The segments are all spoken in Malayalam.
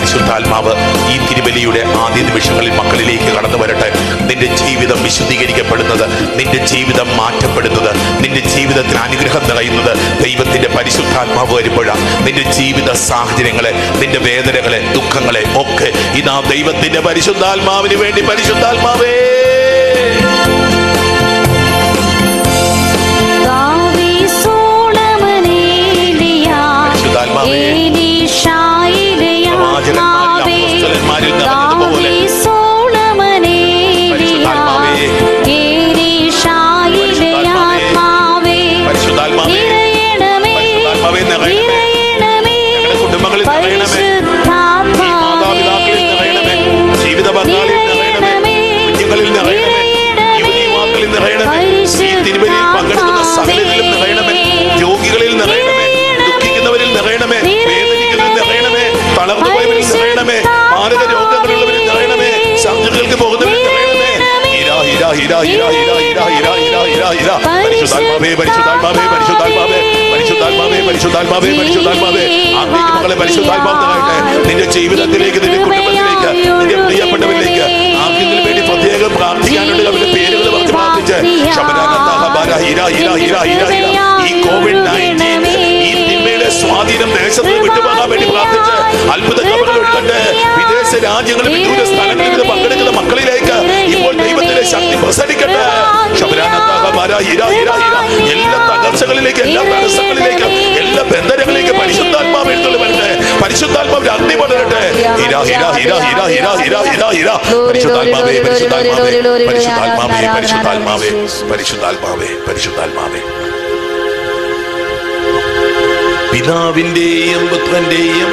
പരിശുദ്ധാത്മാവ് ഈ തിരുബലിയുടെ ആദ്യ നിമിഷങ്ങളിൽ മക്കളിലേക്ക് കടന്നു വരട്ടെ നിന്റെ ജീവിതം വിശുദ്ധീകരിക്കപ്പെടുന്നത് നിന്റെ ജീവിതം മാറ്റപ്പെടുന്നത് നിന്റെ ജീവിതത്തിന് അനുഗ്രഹം നിറയുന്നത് ദൈവത്തിന്റെ പരിശുദ്ധാത്മാവ് വരുമ്പോഴാണ് നിന്റെ ജീവിത സാഹചര്യങ്ങളെ നിന്റെ വേദനകളെ ദുഃഖങ്ങളെ ഒക്കെ ഇതാ ദൈവത്തിന്റെ പരിശുദ്ധാത്മാവിന് വേണ്ടി പരിശുദ്ധാത്മാവേ കാവി സോളമനേലിയാ പരിശുദ്ധാത്മാവേ, ഏലീശായിലെയാ പ്രവാചകന്മാരിൽ, അപ്പോസ്തലന്മാരിൽ നിറഞ്ഞതുപോലെ കാവി സോളമനേലിയാ പരിശുദ്ധാത്മാവേ, ഏലീശായിലെയാ ആത്മാവേ പരിശുദ്ധാത്മാവേ, നിറയണമേ പരിശുദ്ധാത്മാവേ, നിറയണമേ. നിറയണമേ ഞങ്ങളുടെ കുടുംബങ്ങളിൽ നിറയണമേ. ഈ മാതാപിതാക്കളിൽ നിറയണമേ ജീവിത പങ്കാളിയിൽ നിറയണമേ കുഞ്ഞുങ്ങളിൽ നിറയണമേ യുവതി യുവാക്കളിൽ നിറയണമേ ഈ തിരുവലിയിൽ പങ്കെടുക്കുന്ന സകലരിലും നിറയണമേ രോഗികളിൽ നിറയണമേ ദുഃഖിക്കുന്നവരിൽ നിറയണമേ വേദനിക്കുന്നവരിൽ നിറയണമേ തളർന്നു പോയവരിൽ നിറയണമേ മാരക രോഗങ്ങളുള്ളവരിൽ നിറയണമേ സർജറികൾക്ക് പോകുന്നവരിൽ നിറയണമേ ഹീരാ ഹീരാ ഹീരാ ഹീരാ ഹീരാ ഹീരാ ഹീരാ ഹീരാ ഹീരാ ഹീരാ പരിശുദ്ധാത്മാവേ പരിശുദ്ധാത്മാവേ പരിശുദ്ധാത്മാവേ പരിശുദ്ധാത്മാവേ പരിശുദ്ധാത്മാവേ പരിശുദ്ധാത്മാവേ ആത്മീയ മക്കളെ പരിശുദ്ധാത്മാവ് നിറയട്ടെ നിന്റെ ജീവിതത്തിലേക്ക് നിന്റെ കുടുംബത്തിലേക്ക് നിന്റെ പ്രിയപ്പെട്ടവരിലേക്ക് ആർക്കെങ്കിലും വേണ്ടി പ്രത്യേകം പ്രാർത്ഥിക്കാനുണ്ട് അവരുടെ പേരുകൾ പറഞ്ഞ് പ്രാർത്ഥിച്ച് ശബരാനന്ദ ഹബാര ഹീരാ ഹീരാ ഹീരാ ഹീരാ ഹീരാ ഈ കോവിഡ് നയൻറ്റീൻ ഈ തിന്മയുടെ സ്വാധീനം ദേശത്ത് നിന്ന് വിട്ടുപോകാൻ വേണ്ടി പ്രാർത്ഥിച്ച് അത്ഭുത കഥകൾ ഒഴുകട്ടെ വിദേശ രാജ്യങ്ങളിൽ വിദൂര സ്ഥലങ്ങളിൽ ഇത് പങ്കെടുക്കുന്ന മക്കളിലേക്ക് ഇപ്പോൾ ദൈവത്തിന്റെ ശക്തി പ്രസരിക്കട്ടെ ശബരാനന്ദ ഹബാര ഹീരാ ഹീരാ ഹീരാ എല്ലാ തകർച്ചകളിലേക്ക് എല്ലാ തടസ്സങ്ങളിലേക്ക് എല്ലാ ബന്ധനങ്ങളിലേക്ക് പരിശുദ്ധാത്മാവ് എഴുന്നള്ളി വരട്ടെ പരിശുദ്ധാത്മാവിന്റെ അഗ്നി പടരട്ടെ ഹീരാ ഹീരാ ഹീരാ ഹീരാ ഹീരാ ഹീരാ ഹീരാ ഹീരാ പരിശുദ്ധാത്മാവേ പരിശുദ്ധാത്മാവേ പരിശുദ്ധാത്മാവേ പരിശുദ്ധാത്മാവേ പരിശുദ്ധാത്മാവേ പരിശുദ്ധാത്മാവേ പിതാവിന്റെയും പുത്രന്റെയും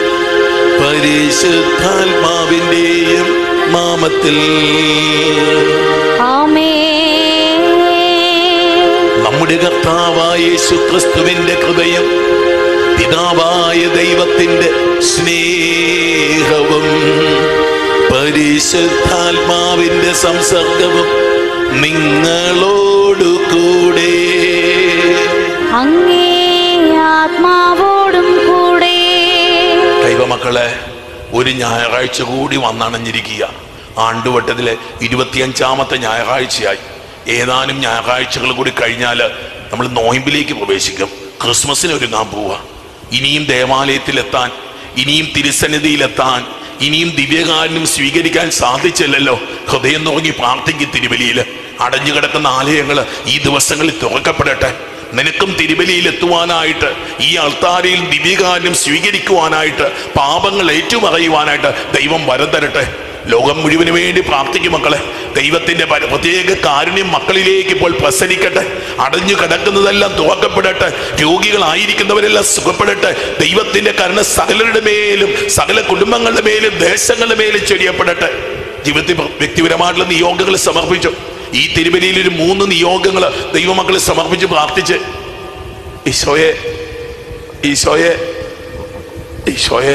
പരിശുദ്ധാത്മാവിന്റെയും നാമത്തിൽ നമ്മുടെ കർത്താവായ യേശു ക്രിസ്തുവിന്റെ കൃപയും പിതാവായ ദൈവത്തിന്റെ സ്നേഹവും പരിശുദ്ധാത്മാവിന്റെ സംസർഗവും നിങ്ങളോടു കൂടെ അങ്ങേ ആത്മാവോടും കൂടെ ദൈവമക്കളെ ഒരു ഞായറാഴ്ച കൂടി വന്നണഞ്ഞിരിക്കുക ആണ്ടുവട്ടത്തിലെ ഇരുപത്തിയഞ്ചാമത്തെ ഞായറാഴ്ചയായി ഏതാനും ഞായറാഴ്ചകൾ കൂടി കഴിഞ്ഞാൽ നമ്മൾ നോയമ്പിലേക്ക് പ്രവേശിക്കും ക്രിസ്മസിന് ഒരുങ്ങാൻ പോവുക ഇനിയും ദേവാലയത്തിലെത്താൻ ഇനിയും തിരുസന്നിധിയിലെത്താൻ ഇനിയും ദിവ്യകാരനും സ്വീകരിക്കാൻ സാധിച്ചില്ലല്ലോ ഹൃദയം തുടങ്ങി പ്രാർത്ഥിക്കും തിരുവലിയിൽ അടഞ്ഞു കിടക്കുന്ന ആലയങ്ങൾ ഈ ദിവസങ്ങളിൽ തുറക്കപ്പെടട്ടെ നിനക്കും തിരുബലിയിൽ എത്തുവാനായിട്ട് ഈ അൾത്താരയിൽ ദിവ്യകാരനും സ്വീകരിക്കുവാനായിട്ട് പാപങ്ങൾ ഏറ്റുമറയുവാനായിട്ട് ദൈവം വരം തരട്ടെ ലോകം മുഴുവന് വേണ്ടി പ്രാർത്ഥിക്കും മക്കളെ ദൈവത്തിന്റെ പര- പ്രത്യേക കാരുണ്യം മക്കളിലേക്ക് ഇപ്പോൾ പ്രസരിക്കട്ടെ അടഞ്ഞു കിടക്കുന്നതെല്ലാം തുറക്കപ്പെടട്ടെ രോഗികളായിരിക്കുന്നവരെല്ലാം സുഖപ്പെടട്ടെ ദൈവത്തിന്റെ കരുണ സകലരുടെ മേലും സകല കുടുംബങ്ങളുടെ മേലും ദേശങ്ങളുടെ മേലും ചെടിയപ്പെടട്ടെ ജീവിതത്തിൽ വ്യക്തിപരമായിട്ടുള്ള നിയോഗങ്ങൾ സമർപ്പിച്ചു ഈ തിരുവലിയിൽ ഒരു മൂന്ന് നിയോഗങ്ങൾ ദൈവമക്കളെ സമർപ്പിച്ച് പ്രാർത്ഥിച്ച് ഈശോയെ ഈശോയെ ഈശോയെ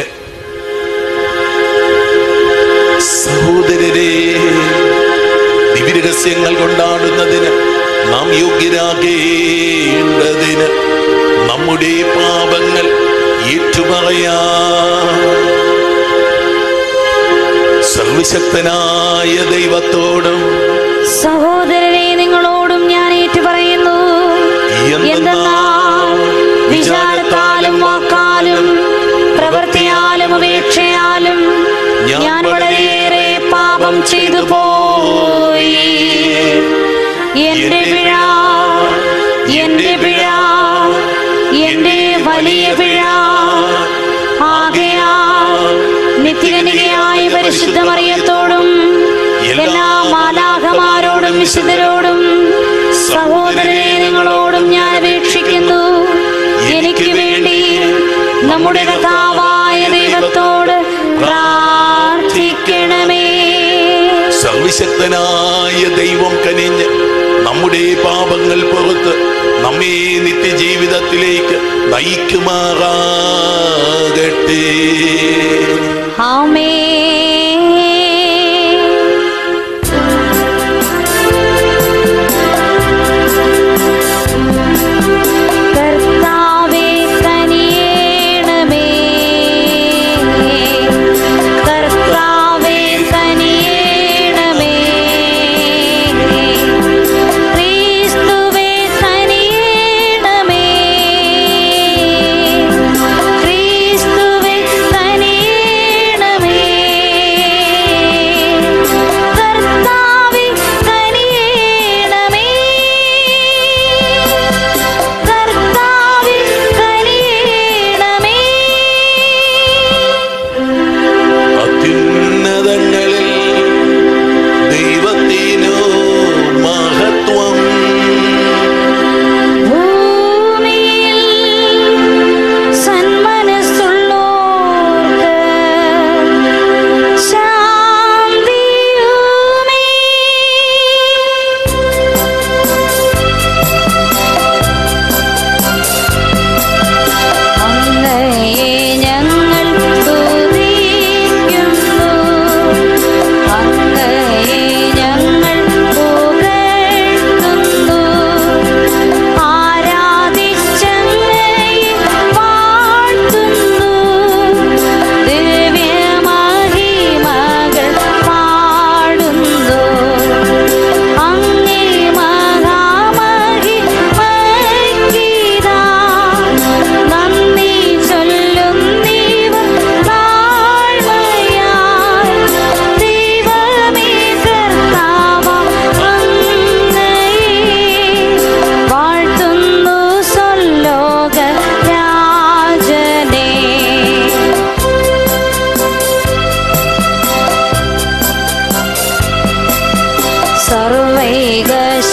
സഹോദരരെ ദിവ്യരഹസ്യങ്ങൾ കൊണ്ടാടുന്നതിന് നാം യോഗ്യരാകേണ്ടതിന് നമ്മുടെ പാപങ്ങൾ ഏറ്റുപറയാ സർവശക്തനായ ദൈവത്തോടും സഹോദരരെ നിങ്ങളോടും ഞാൻ ഏറ്റുപറയുന്നു എന്തെന്നാൽ വിചാരത്താലും വാക്കാലും പ്രവൃത്തിയാലും ഉപേക്ഷയാലും ഞാൻ വളരെയേറെ പാപം ചെയ്തു പോയി എന്റെ പിഴ എന്റെ പിഴ എന്റെ വലിയ പിഴ ആകയാൽ നിത്യകനികയായ പരിശുദ്ധ മറിയത്തോടും എല്ലാ മാലാഹമാരോടും വിശുദ്ധരോടും സഹോദരനെ നിങ്ങളോടും ഞാൻ അപേക്ഷിക്കുന്നു എനിക്ക് വേണ്ടി നമ്മുടെ കഥാവായ ദൈവത്തോട് പ്രാർത്ഥിക്കണമേ സർവശക്തനായ ദൈവം കനിഞ്ഞ് നമ്മുടെ പാപങ്ങൾ പുറത്ത് നമ്മെ നിത്യജീവിതത്തിലേക്ക് നയിക്കുമാറാകട്ടെ ആമേ കർത്താവേ കനിയേണമേ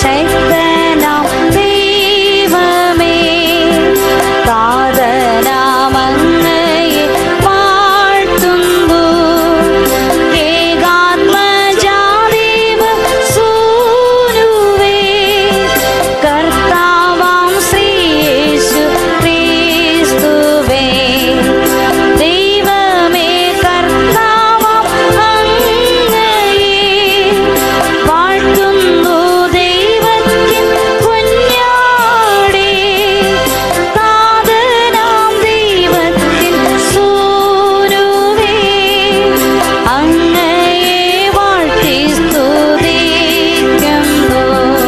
ശക്തനാം ദൈവമേ താതനാമങ്ങയെ വാഴ്ത്തുന്നു ഏകാത്മജാതീവ സൂനുവേ കർത്താവാം ശ്രീയേശു ക്രിസ്തുവേ ദൈവമേ കർത്താവാം അങ്ങയെ വാഴ്ത്തുന്നു ദൈവത്തിൻ കുഞ്ഞാടേ താതനാം ദൈവത്തിൻ സൂനുവേ അങ്ങയെ വാഴ്ത്തി സ്തുതിക്കുന്നു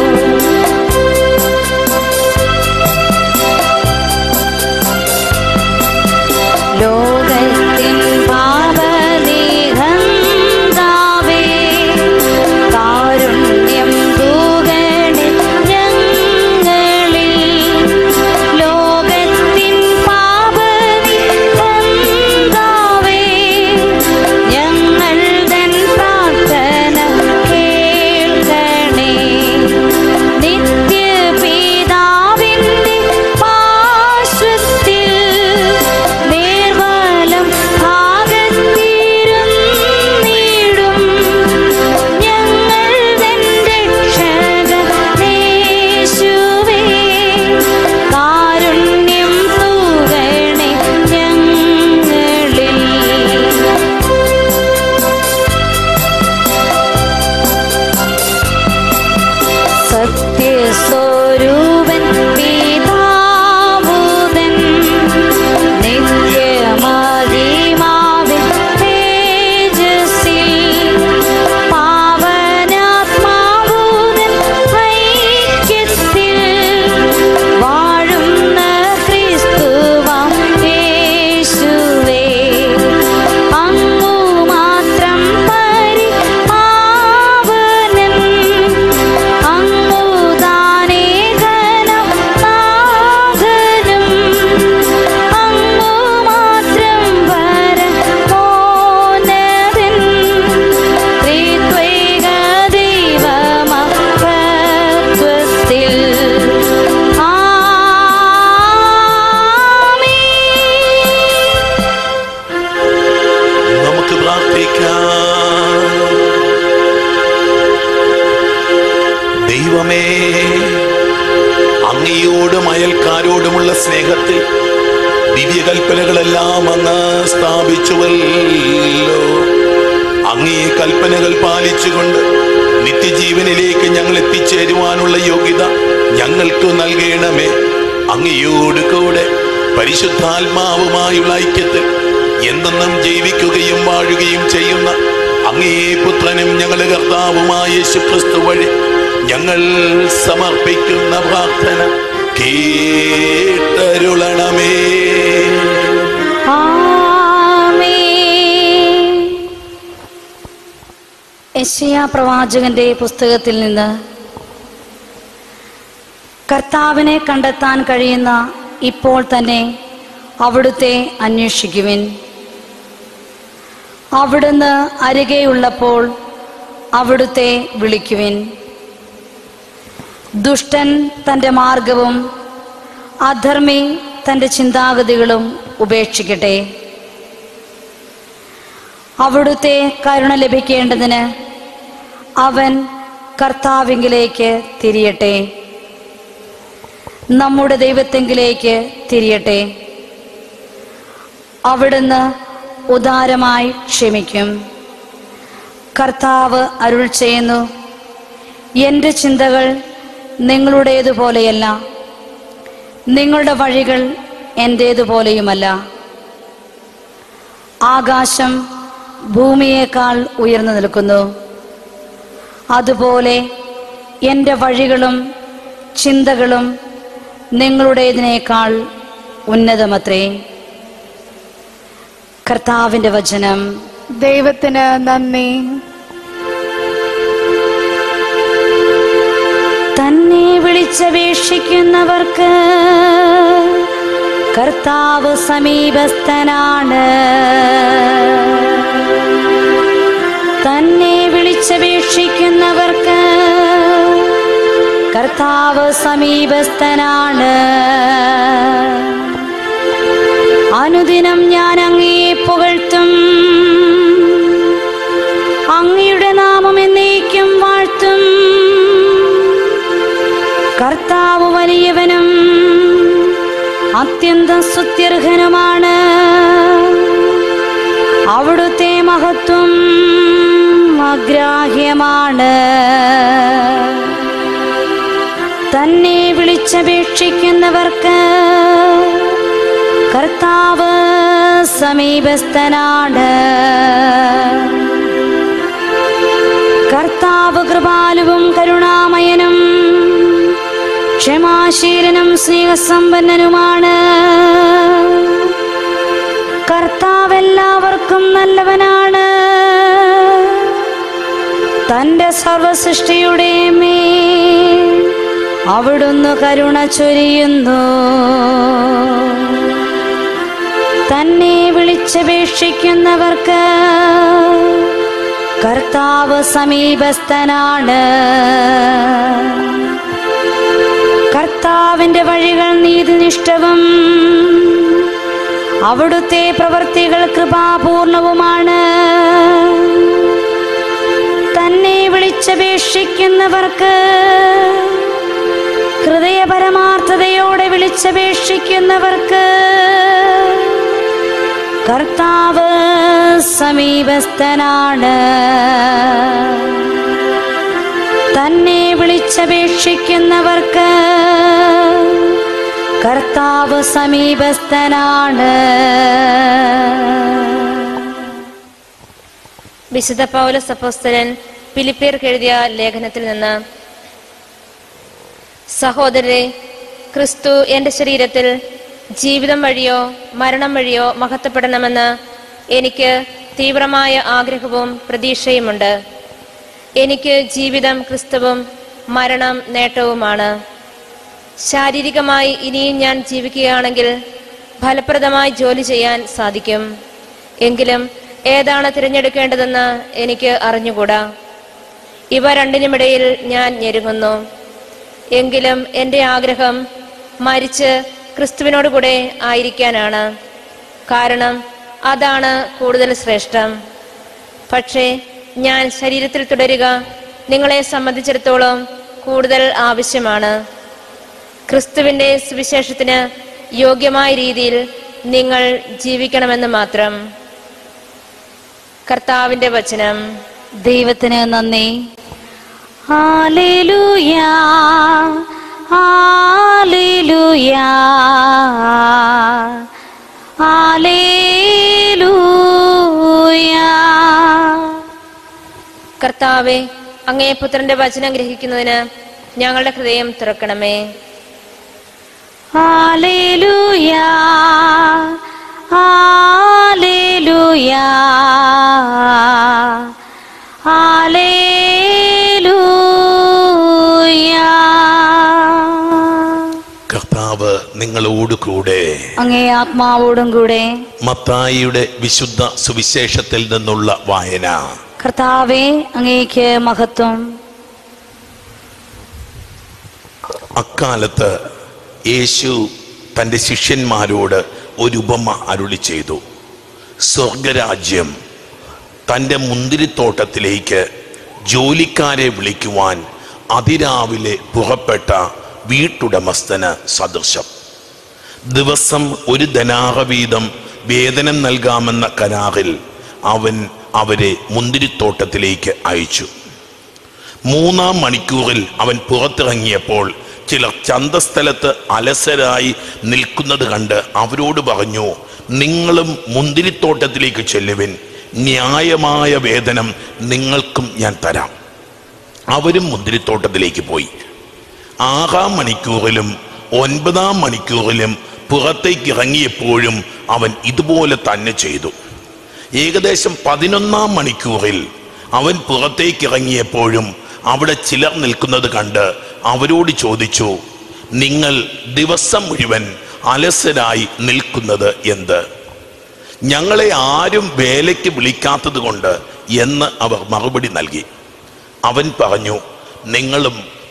ലോകത്തിൻ പാപനിഹന്താവേ കാരുണ്യം തൂകണേ ഞങ്ങളിൽ ലോകത്തിൻ പാപനിഹന്താവേ ഞങ്ങൾ തൻ പ്രാർത്ഥന കേൾക്കണേ നിത്യപിതാവിന്റെ പാർശ്വത്തിൽ നേർവലം ഭാഗത്തിരുന്നിടും ഞങ്ങൾ തൻ രക്ഷകനേശുവേ കാരുണ്യം തൂകണേ ഞങ്ങളിൽ സത്യസ്വരൂപൻ പിതാവുതൻ നിത്യമഹിമാവിൻ തേജസ്സിൽ പാവനാത്മാവുതൻ ഐക്യത്തിൽ വാഴുന്ന ക്രിസ്തുവാം യേശുവേ അങ്ങു മാത്രം പരിപാവനൻ അങ്ങുദാനേകനം നാഥനും അങ്ങു മാത്രം പരമോന്നതൻ ത്രിത്വൈക ദൈവമഹത്വത്തിൽ ആമേൻ നമുക്ക് പ്രാർത്ഥിക്കാം ദൈവമേ അങ്ങയോടും അയൽക്കാരോടുമുള്ള സ്നേഹത്തിൽ ദിവ്യകൽപ്പനകളെല്ലാം അങ്ങ് സ്ഥാപിച്ചുവല്ലോ അങ്ങേ കൽപ്പനകൾ പാലിച്ചുകൊണ്ട് നിത്യജീവനിലേക്ക് ഞങ്ങൾ എത്തിച്ചേരുവാനുള്ള യോഗ്യത ഞങ്ങൾക്ക് നൽകണമേ അങ്ങയോട് കൂടെ പരിശുദ്ധാത്മാവുമായുള്ള ഐക്യത്തിൽ എന്തെന്നും ജീവിക്കുകയും വാഴുകയും ചെയ്യുന്ന അങ്ങേ പുത്രനും ഞങ്ങളുടെ കർത്താവുമായ യേശുക്രിസ്തു വഴി ഞങ്ങൾ സമർപ്പിക്കുന്ന പ്രാർത്ഥന കേട്ടരുളണമേ ആമേൻ. യെശയ്യാ പ്രവാചകന്റെ പുസ്തകത്തിൽ നിന്ന് കർത്താവിനെ കണ്ടെത്താൻ കഴിയുന്ന ഇപ്പോൾ തന്നെ അവിടുത്തെ അന്വേഷിക്കുവിൻ അവിടുന്ന് അരികെയുള്ളപ്പോൾ അവിടുത്തെ വിളിക്കുവിൻ ദുഷ്ടൻ തൻ്റെ മാർഗവും അധർമ്മി തൻ്റെ ചിന്താഗതികളും ഉപേക്ഷിക്കട്ടെ അവിടുത്തെ കരുണ ലഭിക്കേണ്ടതിന് അവൻ കർത്താവിങ്കിലേക്ക് തിരിയട്ടെ നമ്മുടെ ദൈവത്തെങ്കിലേക്ക് തിരിയട്ടെ അവിടുന്ന് ഉദാരമായി ക്ഷമിക്കും കർത്താവ് അരുൾ ചെയ്യുന്നു എൻ്റെ ചിന്തകൾ നിങ്ങളുടേതുപോലെയല്ല നിങ്ങളുടെ വഴികൾ എൻ്റേതുപോലെയുമല്ല ആകാശം ഭൂമിയേക്കാൾ ഉയർന്നു നിൽക്കുന്നു അതുപോലെ എൻ്റെ വഴികളും ചിന്തകളും നിങ്ങളുടേതിനേക്കാൾ ഉന്നതമത്രേ കർത്താവിൻ്റെ വചനം ദൈവത്തിന് നന്ദി തന്നെ വിളിച്ചപേക്ഷിക്കുന്നവർക്ക് കർത്താവ് സമീപസ്ഥനാണ് തന്നെ വിളിച്ചപേക്ഷിക്കുന്നവർക്ക് കർത്താവ് സമീപസ്ഥനാണ് അനുദിനം ഞാൻ അങ്ങയെ പുകഴ്ത്തും അങ്ങയുടെ നാമം എന്നേക്കും വാഴ്ത്തും കർത്താവ് വലിയവനും അത്യന്തം സ്തുത്യർഹനുമാണ് അവിടുത്തെ മഹത്വം അഗ്രാഹ്യമാണ് തന്നെ വിളിച്ചപേക്ഷിക്കുന്നവർക്ക് കർത്താവ് സമീപസ്ഥനാണ് കർത്താവ് കൃപാലുവും കരുണാമയനും ക്ഷമാശീലനും സ്നേഹസമ്പന്നനുമാണ് കർത്താവ് എല്ലാവർക്കും നല്ലവനാണ് തന്റെ സർവസൃഷ്ടിയുടെ മേൽ അവിടുന്ന് കരുണ ചൊരിയുന്നു തന്നെ വിളിച്ചപേക്ഷിക്കുന്നവർക്ക് കർത്താവ് സമീപസ്ഥനാണ് കർത്താവിന്റെ വഴികൾ നീതിനിഷ്ഠവും അവിടുത്തെ പ്രവർത്തികൾ കൃപാപൂർണവുമാണ് തന്നെ വിളിച്ചപേക്ഷിക്കുന്നവർക്ക് ഹൃദയപരമാർത്ഥതയോടെ വിളിച്ചപേക്ഷിക്കുന്നവർക്ക് കർത്താവ് സമീപസ്ഥനാണ് തന്നെ വിളിച്ചപേക്ഷിക്കുന്നവർക്ക് കർത്താവ് സമീപസ്ഥനാണ് വിശുദ്ധ പൗലസ് അപ്പോസ്തലൻ ഫിലിപ്പിയർക്ക് എഴുതിയ ലേഖനത്തിൽ നിന്ന് സഹോദരരെ ക്രിസ്തു എന്റെ ശരീരത്തിൽ ജീവിതം വഴിയോ മരണം വഴിയോ മഹത്വപ്പെടണമെന്ന് എനിക്ക് തീവ്രമായ ആഗ്രഹവും പ്രതീക്ഷയുമുണ്ട് എനിക്ക് ജീവിതം ക്രിസ്തുവും മരണം നേട്ടവുമാണ് ശാരീരികമായി ഇനിയും ഞാൻ ജീവിക്കുകയാണെങ്കിൽ ഫലപ്രദമായി ജോലി ചെയ്യാൻ സാധിക്കും എങ്കിലും ഏതാണ് തിരഞ്ഞെടുക്കേണ്ടതെന്ന് എനിക്ക് അറിഞ്ഞുകൂടാ ഇവ രണ്ടിനുമിടയിൽ ഞാൻ ഞെരുങ്ങുന്നു എങ്കിലും എൻ്റെ ആഗ്രഹം മരിച്ച് ക്രിസ്തുവിനോട് കൂടെ ആയിരിക്കാനാണ് കാരണം അതാണ് കൂടുതൽ ശ്രേഷ്ഠം പക്ഷേ ഞാൻ ശരീരത്തിൽ തുടരുക നിങ്ങളെ സംബന്ധിച്ചിടത്തോളം കൂടുതൽ ആവശ്യമാണ് ക്രിസ്തുവിന്റെ സുവിശേഷത്തിന് യോഗ്യമായ രീതിയിൽ നിങ്ങൾ ജീവിക്കണമെന്ന് മാത്രം കർത്താവിന്റെ വചനം ദൈവത്തിന് നന്ദി ഹാലേലൂയാ ഹാലേലൂയാ ഹാലേലൂയാ കർത്താവെ അങ്ങേ പുത്രന്റെ വചനം ഗ്രഹിക്കുന്നതിന് ഞങ്ങളുടെ ഹൃദയം തുറക്കണമേ ഹാലേലൂയാ ഹാലേലൂയാ ഹാലേലൂയാ കർത്താവ് നിങ്ങളോട് കൂടെ അങ്ങേ ആത്മാവോടും കൂടെ മത്തായിയുടെ വിശുദ്ധ സുവിശേഷത്തിൽ നിന്നുള്ള വായന കർത്താവെ അങ്ങേക്ക് മഹത്വം അക്കാലത്ത് യേശു തൻ്റെ ശിഷ്യന്മാരോട് ഒരു ഉപമ അരുളി ചെയ്തു സ്വർഗരാജ്യം തൻ്റെ മുന്തിരിത്തോട്ടത്തിലേക്ക് ജോലിക്കാരെ വിളിക്കുവാൻ അതിരാവിലെ പുറപ്പെട്ട വീട്ടുടമസ്ഥന് സദൃശം ദിവസം ഒരു ധനാറ വീതം വേതനം നൽകാമെന്ന കരാറിൽ അവൻ അവരെ മുന്തിരിത്തോട്ടത്തിലേക്ക് അയച്ചു മൂന്നാം മണിക്കൂറിൽ അവൻ പുറത്തിറങ്ങിയപ്പോൾ ചിലർ ചന്തസ്ഥലത്ത് അലസരായി നിൽക്കുന്നത് കണ്ട് അവരോട് പറഞ്ഞു നിങ്ങളും മുന്തിരിത്തോട്ടത്തിലേക്ക് ചെല്ലുവിൻ ന്യായമായ വേതനം നിങ്ങൾക്കും ഞാൻ തരാം അവരും മുന്തിരിത്തോട്ടത്തിലേക്ക് പോയി ആറാം മണിക്കൂറിലും ഒൻപതാം മണിക്കൂറിലും പുറത്തേക്ക് ഇറങ്ങിയപ്പോഴും അവൻ ഇതുപോലെ തന്നെ ചെയ്തു ഏകദേശം പതിനൊന്നാം മണിക്കൂറിൽ അവൻ പുറത്തേക്ക് ഇറങ്ങിയപ്പോഴും അവിടെ ചിലർ നിൽക്കുന്നത് കണ്ട് അവരോട് ചോദിച്ചു നിങ്ങൾ ദിവസം മുഴുവൻ അലസരായി നിൽക്കുന്നത് എന്ത് ഞങ്ങളെ ആരും വേലയ്ക്ക് വിളിക്കാത്തത് കൊണ്ട് എന്ന് അവർ മറുപടി നൽകി അവൻ പറഞ്ഞു നിങ്ങളും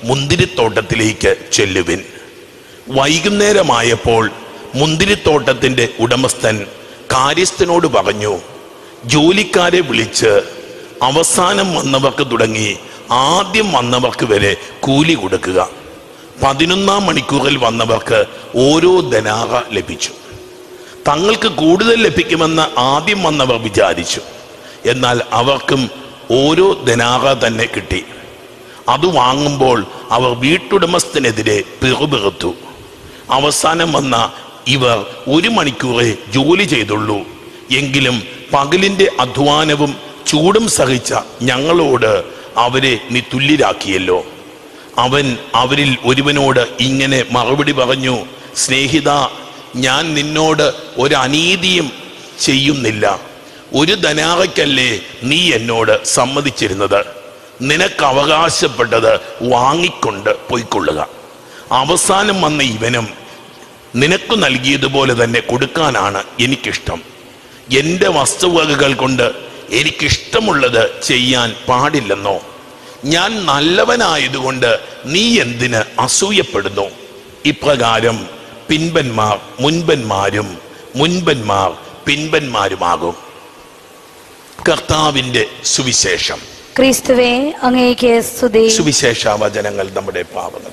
മുന്തിരിത്തോട്ടത്തിലേക്ക് ചെല്ലുവിൻ വൈകുന്നേരമായപ്പോൾ മുന്തിരിത്തോട്ടത്തിന്റെ ഉടമസ്ഥൻ കാര്യസ്ഥനോട് പറഞ്ഞു ജോലിക്കാരെ വിളിച്ച് അവസാനം വന്നവർക്ക് തുടങ്ങി ആദ്യം വന്നവർക്ക് വരെ കൂലി കൊടുക്കുക പതിനൊന്നാം മണിക്കൂറിൽ വന്നവർക്ക് ഓരോ ധനാറ ലഭിച്ചു തങ്ങൾക്ക് കൂടുതൽ ലഭിക്കുമെന്ന് ആദ്യം വന്നവർ വിചാരിച്ചു എന്നാൽ അവർക്കും ഓരോ ധനാറ തന്നെ കിട്ടി അത് വാങ്ങുമ്പോൾ അവർ വീട്ടുടമസ്ഥനെതിരെ പിറുപിറുത്തു അവസാനം വന്ന ഇവർ ഒരു മണിക്കൂറേ ജോലി ചെയ്തുള്ളൂ എങ്കിലും പകലിന്റെ അധ്വാനവും ചൂടും സഹിച്ച ഞങ്ങളോട് അവരെ നീ തുല്യരാക്കിയല്ലോ അവൻ അവരിൽ ഒരുവനോട് ഇങ്ങനെ മറുപടി പറഞ്ഞു സ്നേഹിത ഞാൻ നിന്നോട് ഒരു അനീതിയും ചെയ്യുന്നില്ല ഒരു ധനാറയ്ക്കല്ലേ നീ എന്നോട് സമ്മതിച്ചിരുന്നത് നിനക്ക് അവകാശപ്പെട്ടത് വാങ്ങിക്കൊണ്ട് പൊയ്ക്കൊള്ളുക അവസാനം വന്ന ഇവനും നിനക്ക് നൽകിയതുപോലെ തന്നെ കൊടുക്കാനാണ് എനിക്കിഷ്ടം എൻ്റെ വസ്തുവകകൾ കൊണ്ട് എനിക്കിഷ്ടമുള്ളത് ചെയ്യാൻ പാടില്ലെന്നോ ഞാൻ നല്ലവനായതുകൊണ്ട് നീ എന്തിന് അസൂയപ്പെടുന്നു ഇപ്രകാരം പിൻപന്മാർ മുൻപന്മാരും മുൻപന്മാർ പിൻപന്മാരുമാകും കർത്താവിന്റെ സുവിശേഷം ക്രിസ്തുവേ അങ്ങേക്ക് സ്തുതി സുവിശേഷ വചനങ്ങൾ നമ്മുടെ പാപങ്ങൾ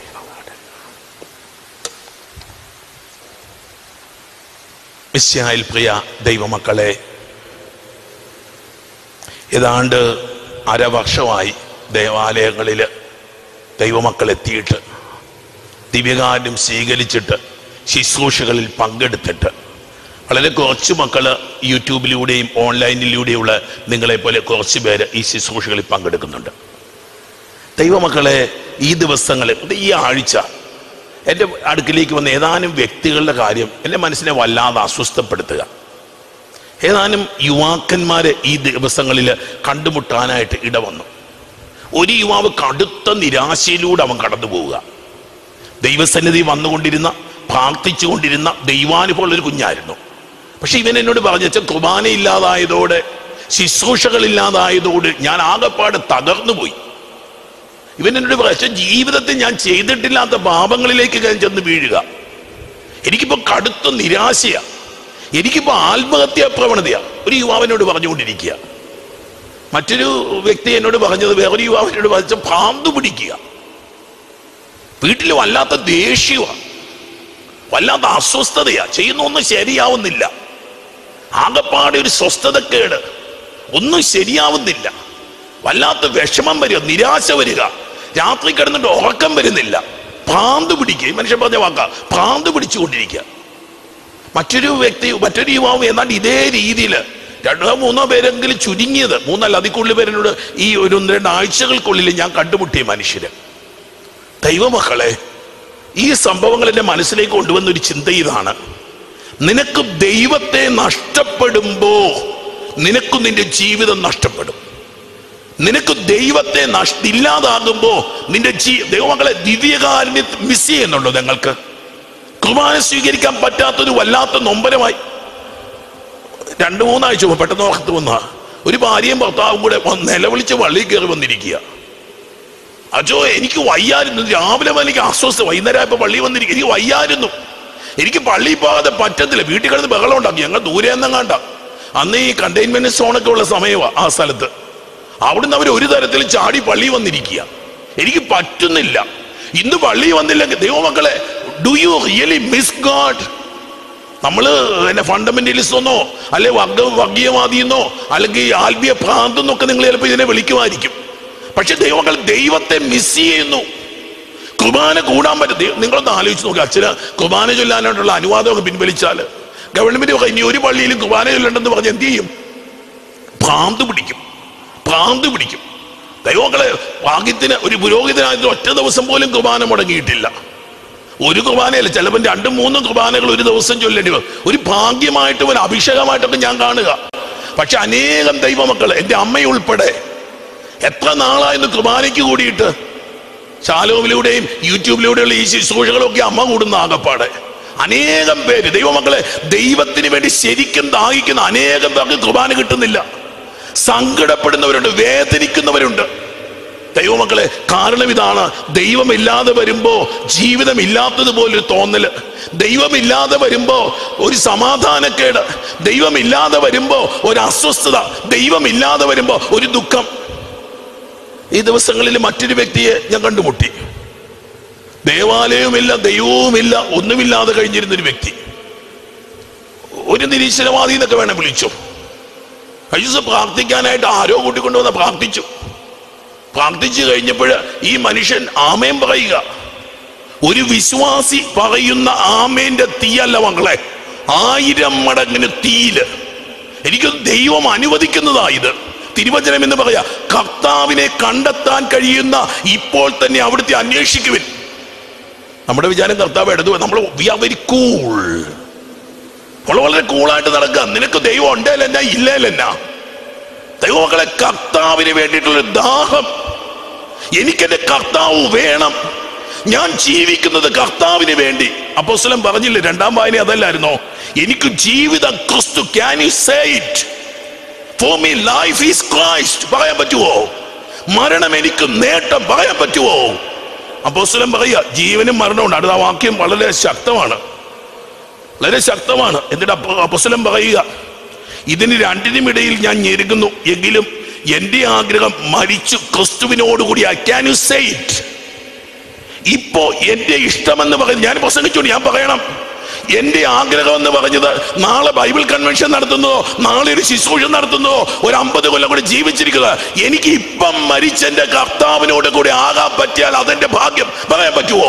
മിസ്യായിൽ പ്രിയ ദൈവമക്കളെ ഏതാണ്ട് അരവർഷമായി ദേവാലയങ്ങളിൽ ദൈവമക്കൾ എത്തിയിട്ട് ദിവ്യകാര്യം സ്വീകരിച്ചിട്ട് ശുശ്രൂഷകളിൽ പങ്കെടുത്തിട്ട് വളരെ കുറച്ച് മക്കള് യൂട്യൂബിലൂടെയും ഓൺലൈനിലൂടെയുള്ള നിങ്ങളെ പോലെ കുറച്ച് പേര് ഈ ശുശ്രൂഷകളിൽ പങ്കെടുക്കുന്നുണ്ട് ദൈവമക്കളെ ഈ ദിവസങ്ങളിൽ ഇത് ഈ ആഴ്ച എൻ്റെ അടുക്കിലേക്ക് വന്ന ഏതാനും വ്യക്തികളുടെ കാര്യം എൻ്റെ മനസ്സിനെ വല്ലാതെ അസ്വസ്ഥപ്പെടുത്തുക ഏതാനും യുവാക്കന്മാരെ ഈ ദിവസങ്ങളിൽ കണ്ടുമുട്ടാനായിട്ട് ഇടവന്നു ഒരു യുവാവ് കടുത്ത നിരാശയിലൂടെ അവൻ കടന്നു പോവുക ദൈവസന്നിധി വന്നുകൊണ്ടിരുന്ന പ്രാർത്ഥിച്ചുകൊണ്ടിരുന്ന ദൈവാനുഭവമുള്ള ഒരു കുഞ്ഞായിരുന്നു പക്ഷെ ഇവൻ എന്നോട് പറഞ്ഞു വെച്ചാൽ കുർബാന ഇല്ലാതായതോടെ ശുശ്രൂഷകളില്ലാതായതോടെ ഞാൻ ആകെപ്പാട് തകർന്നു പോയി ഇവൻ എന്നോട് പറഞ്ഞു ജീവിതത്തിൽ ഞാൻ ചെയ്തിട്ടില്ലാത്ത പാപങ്ങളിലേക്ക് ഞാൻ ചെന്ന് വീഴുക എനിക്കിപ്പോ കടുത്ത നിരാശയാ എനിക്കിപ്പോ ആത്മഹത്യാ പ്രവണതയാ ഒരു യുവാവിനോട് പറഞ്ഞുകൊണ്ടിരിക്കുക മറ്റൊരു വ്യക്തി എന്നോട് പറഞ്ഞത് വേറൊരു യുവാവിനോട് പറഞ്ഞ ഭ്രാന്ത് പിടിക്കുക വീട്ടിൽ വല്ലാത്ത ദേഷ്യമാ വല്ലാത്ത അസ്വസ്ഥതയാ ചെയ്യുന്ന ഒന്നും ശരിയാവുന്നില്ല ആകപ്പാടെ ഒരു സ്വസ്ഥതക്കേട് ഒന്നും ശരിയാവുന്നില്ല വല്ലാത്ത വിഷമം വരിക നിരാശ വരിക രാത്രി കിടന്നിട്ട് ഉറക്കം വരുന്നില്ല ഭ്രാന്ത് പിടിക്കുക ഈ മനുഷ്യൻ പറഞ്ഞ വാക്ക ഭ്രാന്ത് പിടിച്ചുകൊണ്ടിരിക്കുക മറ്റൊരു വ്യക്തി മറ്റൊരു യുവാവ് ഏതാണ്ട് ഇതേ രീതിയിൽ രണ്ടോ മൂന്നോ പേരെങ്കിലും ചുരുങ്ങിയത് മൂന്നല്ല അതിൽ കൂടുതൽ പേരെന്നോട് ഈ ഒരു ഒന്ന് രണ്ട് ആഴ്ചകൾക്കുള്ളിൽ ഞാൻ കണ്ടുമുട്ടിയ മനുഷ്യര് ദൈവമക്കളെ ഈ സംഭവങ്ങൾ എന്റെ മനസ്സിലേക്ക് കൊണ്ടുവന്ന ഒരു ചിന്ത ഇതാണ് നിനക്ക് ദൈവത്തെ നഷ്ടപ്പെടുമ്പോ നിനക്ക് നിന്റെ ജീവിതം നഷ്ടപ്പെടും നിനക്ക് ദൈവത്തെ നഷ്ട ഇല്ലാതാകുമ്പോ നിന്റെ ജീ ദൈവമക്കളെ ദിവ്യകാരനെ മിസ് ചെയ്യുന്നുണ്ടോ നിങ്ങൾക്ക് കുർബാന സ്വീകരിക്കാൻ പറ്റാത്തൊരു വല്ലാത്ത നൊമ്പരമായി രണ്ടു മൂന്നാഴ്ച മുമ്പ് പെട്ടെന്ന് ഓർത്ത് വന്ന ഒരു ഭാര്യയും ഭർത്താവും കൂടെ വന്ന് നിലവിളിച്ച് വള്ളി കയറി വന്നിരിക്കുക അജോ എനിക്ക് വയ്യായിരുന്നു രാവിലെ മുതൽ എനിക്ക് അസ്വസ്ഥ വൈകുന്നേരം ആയപ്പോ പള്ളി വന്നിരിക്കുക എനിക്ക് വയ്യായിരുന്നു എനിക്ക് പള്ളി പോകാതെ പറ്റത്തില്ല വീട്ടിൽ കിടന്ന് ബഹളം ഉണ്ടാക്കി ഞങ്ങൾ ദൂരെ കണ്ട അന്ന് ഈ കണ്ടെയ്ൻമെന്റ് സോണൊക്കെ ഉള്ള സമയമാണ് ആ സ്ഥലത്ത് അവിടുന്ന് അവർ ഒരു തരത്തിൽ ചാടി പള്ളി വന്നിരിക്കുക എനിക്ക് പറ്റുന്നില്ല ഇന്ന് പള്ളി വന്നില്ലെങ്കിൽ ദൈവമക്കളെ do you really miss God നമ്മള് എന്നെ ഫണ്ടമെന്റലിസ്റ്റ് എന്നോ അല്ലെ വർഗ വർഗീയവാദിയെന്നോ അല്ലെങ്കിൽ ആത്മീയ ഭ്രാന്തെന്നൊക്കെ നിങ്ങൾ ചിലപ്പോൾ ഇതിനെ വിളിക്കുമായിരിക്കും പക്ഷെ ദൈവങ്ങൾ ദൈവത്തെ മിസ് ചെയ്യുന്നു കുർബാന കൂടാൻ പറ്റും ദൈവം- നിങ്ങളൊന്ന് ആലോചിച്ച് നോക്കുക അച്ഛന് കുർബാന ചൊല്ലാനായിട്ടുള്ള അനുവാദമൊക്കെ പിൻവലിച്ചാൽ ഗവൺമെന്റ് പറയും, ഇനി ഒരു പള്ളിയിലും കുർബാന ചൊല്ലണ്ടെന്ന് പറഞ്ഞ് എന്ത് ചെയ്യും ഭ്രാന്ത് പിടിക്കും ഭ്രാന്ത് പിടിക്കും ദൈവങ്ങളെ ഭാഗ്യത്തിന് ഒരു പുരോഹിതനായിട്ട് ഒറ്റ ദിവസം പോലും കുർബാന മുടങ്ങിയിട്ടില്ല ഒരു കുർബാനയല്ല ചിലപ്പോൾ രണ്ടും മൂന്നും കുർബാനകൾ ഒരു ദിവസം ചൊല്ലേണ്ടി വരും ഒരു ഭാഗ്യമായിട്ടും ഒരു അഭിഷേകമായിട്ടൊക്കെ ഞാൻ കാണുക പക്ഷെ അനേകം ദൈവമക്കൾ എൻ്റെ അമ്മയുൾപ്പെടെ എത്ര നാളായിരുന്നു കുർബാനയ്ക്ക് കൂടിയിട്ട് ശാലോമിലൂടെയും യൂട്യൂബിലൂടെയുള്ള ഈ ശുശ്രൂഷകളൊക്കെ അമ്മ കൂടുന്ന ആകപ്പാടെ അനേകം പേര് ദൈവമക്കളെ ദൈവത്തിന് വേണ്ടി ശരിക്കും ദാഹിക്കുന്ന അനേകം പേർക്ക് കുർബാന കിട്ടുന്നില്ല സങ്കടപ്പെടുന്നവരുണ്ട് വേദനിക്കുന്നവരുണ്ട് ദൈവമക്കളെ കാരണം ഇതാണ് ദൈവമില്ലാതെ വരുമ്പോ ജീവിതമില്ലാത്തതുപോലൊരു തോന്നല് ദൈവമില്ലാതെ വരുമ്പോ ഒരു സമാധാനക്കേട് ദൈവമില്ലാതെ വരുമ്പോ ഒരു അസ്വസ്ഥത ദൈവമില്ലാതെ വരുമ്പോ ഒരു ദുഃഖം ഈ ദിവസങ്ങളിൽ മറ്റൊരു വ്യക്തിയെ ഞാൻ കണ്ടുമുട്ടി ദേവാലയവുമില്ല ദൈവവുമില്ല ഒന്നുമില്ലാതെ കഴിഞ്ഞിരുന്നൊരു വ്യക്തി ഒരു നിരീശ്വരവാദി എന്നൊക്കെ വേണം വിളിച്ചു കഴിഞ്ഞ പ്രാർത്ഥിക്കാനായിട്ട് ആരോ കൂട്ടിക്കൊണ്ടുവന്ന് പ്രാർത്ഥിച്ചു പ്രാർത്ഥിച്ചു കഴിഞ്ഞപ്പോൾ ഈ മനുഷ്യൻ ആമേൻ പറയുക ഒരു വിശ്വാസി പറയുന്ന ആമേന്റെ തീയല്ല മക്കളെ ആയിരം മടങ്ങിന് തീയില് എനിക്ക് ദൈവം അനുവദിക്കുന്നതാ ഇത് തിരുവചനം എന്ന് പറയാ കർത്താവിനെ കണ്ടെത്താൻ കഴിയുന്ന ഇപ്പോൾ തന്നെ അവിടുത്തെ അന്വേഷിക്കുവിൻ നമ്മുടെ വിചാരം കർത്താവ് എടുത്തു നമ്മൾ വി ആർ വെരി കൂൾ നമ്മൾ വളരെ കൂളായിട്ട് നടക്കുക നിനക്ക് ദൈവം ഉണ്ടേലെന്നാ ഇല്ലേലെന്നാ ദൈവമക്കളെ കർത്താവിന് വേണ്ടിയിട്ടുള്ള ദാഹം എനിക്കെന്റെ കർത്താവ് വേണം ഞാൻ ജീവിക്കുന്നത് കർത്താവിന് വേണ്ടി അപ്പോസ്തലൻ പറഞ്ഞില്ലേ രണ്ടാം വായന അതല്ലായിരുന്നോ എനിക്ക് ജീവിതം Kristu can you say it for me life is Christ പറയാൻ പറ്റുമോ മരണം എനിക്ക് നേട്ടം പറയാൻ പറ്റുമോ അപ്പോസ്തലൻ പറയുക ജീവനും മരണമുണ്ട് അടുത്ത വാക്യം വളരെ ശക്തമാണ് വളരെ ശക്തമാണ് എന്നിട്ട് അപ്പ- അപ്പോസ്തലൻ പറയുക ഇതിന് രണ്ടിനും ഇടയിൽ ഞാൻ ഞെരുങ്ങുന്നു എങ്കിലും എന്റെ ആഗ്രഹം മരിച്ചു ക്രിസ്തുവിനോടുകൂടി I can you say it ഇപ്പോ എന്റെ ഇഷ്ടമെന്ന് പറഞ്ഞ് ഞാൻ പ്രസംഗിച്ചോണ്ട് ഞാൻ പറയണം എന്റെ ആഗ്രഹം എന്ന് പറഞ്ഞത് നാളെ ബൈബിൾ കൺവെൻഷൻ നടത്തുന്നതോ നാളെ ഒരു ശുശ്രൂഷ നടത്തുന്നതോ ഒരു അമ്പത് കൊല്ലം കൂടി ജീവിച്ചിരിക്കുക എനിക്ക് ഇപ്പം മരിച്ച എന്റെ കർത്താവിനോട് കൂടി ആകാൻ പറ്റിയാൽ അതെന്റെ ഭാഗ്യം പറയാൻ പറ്റുമോ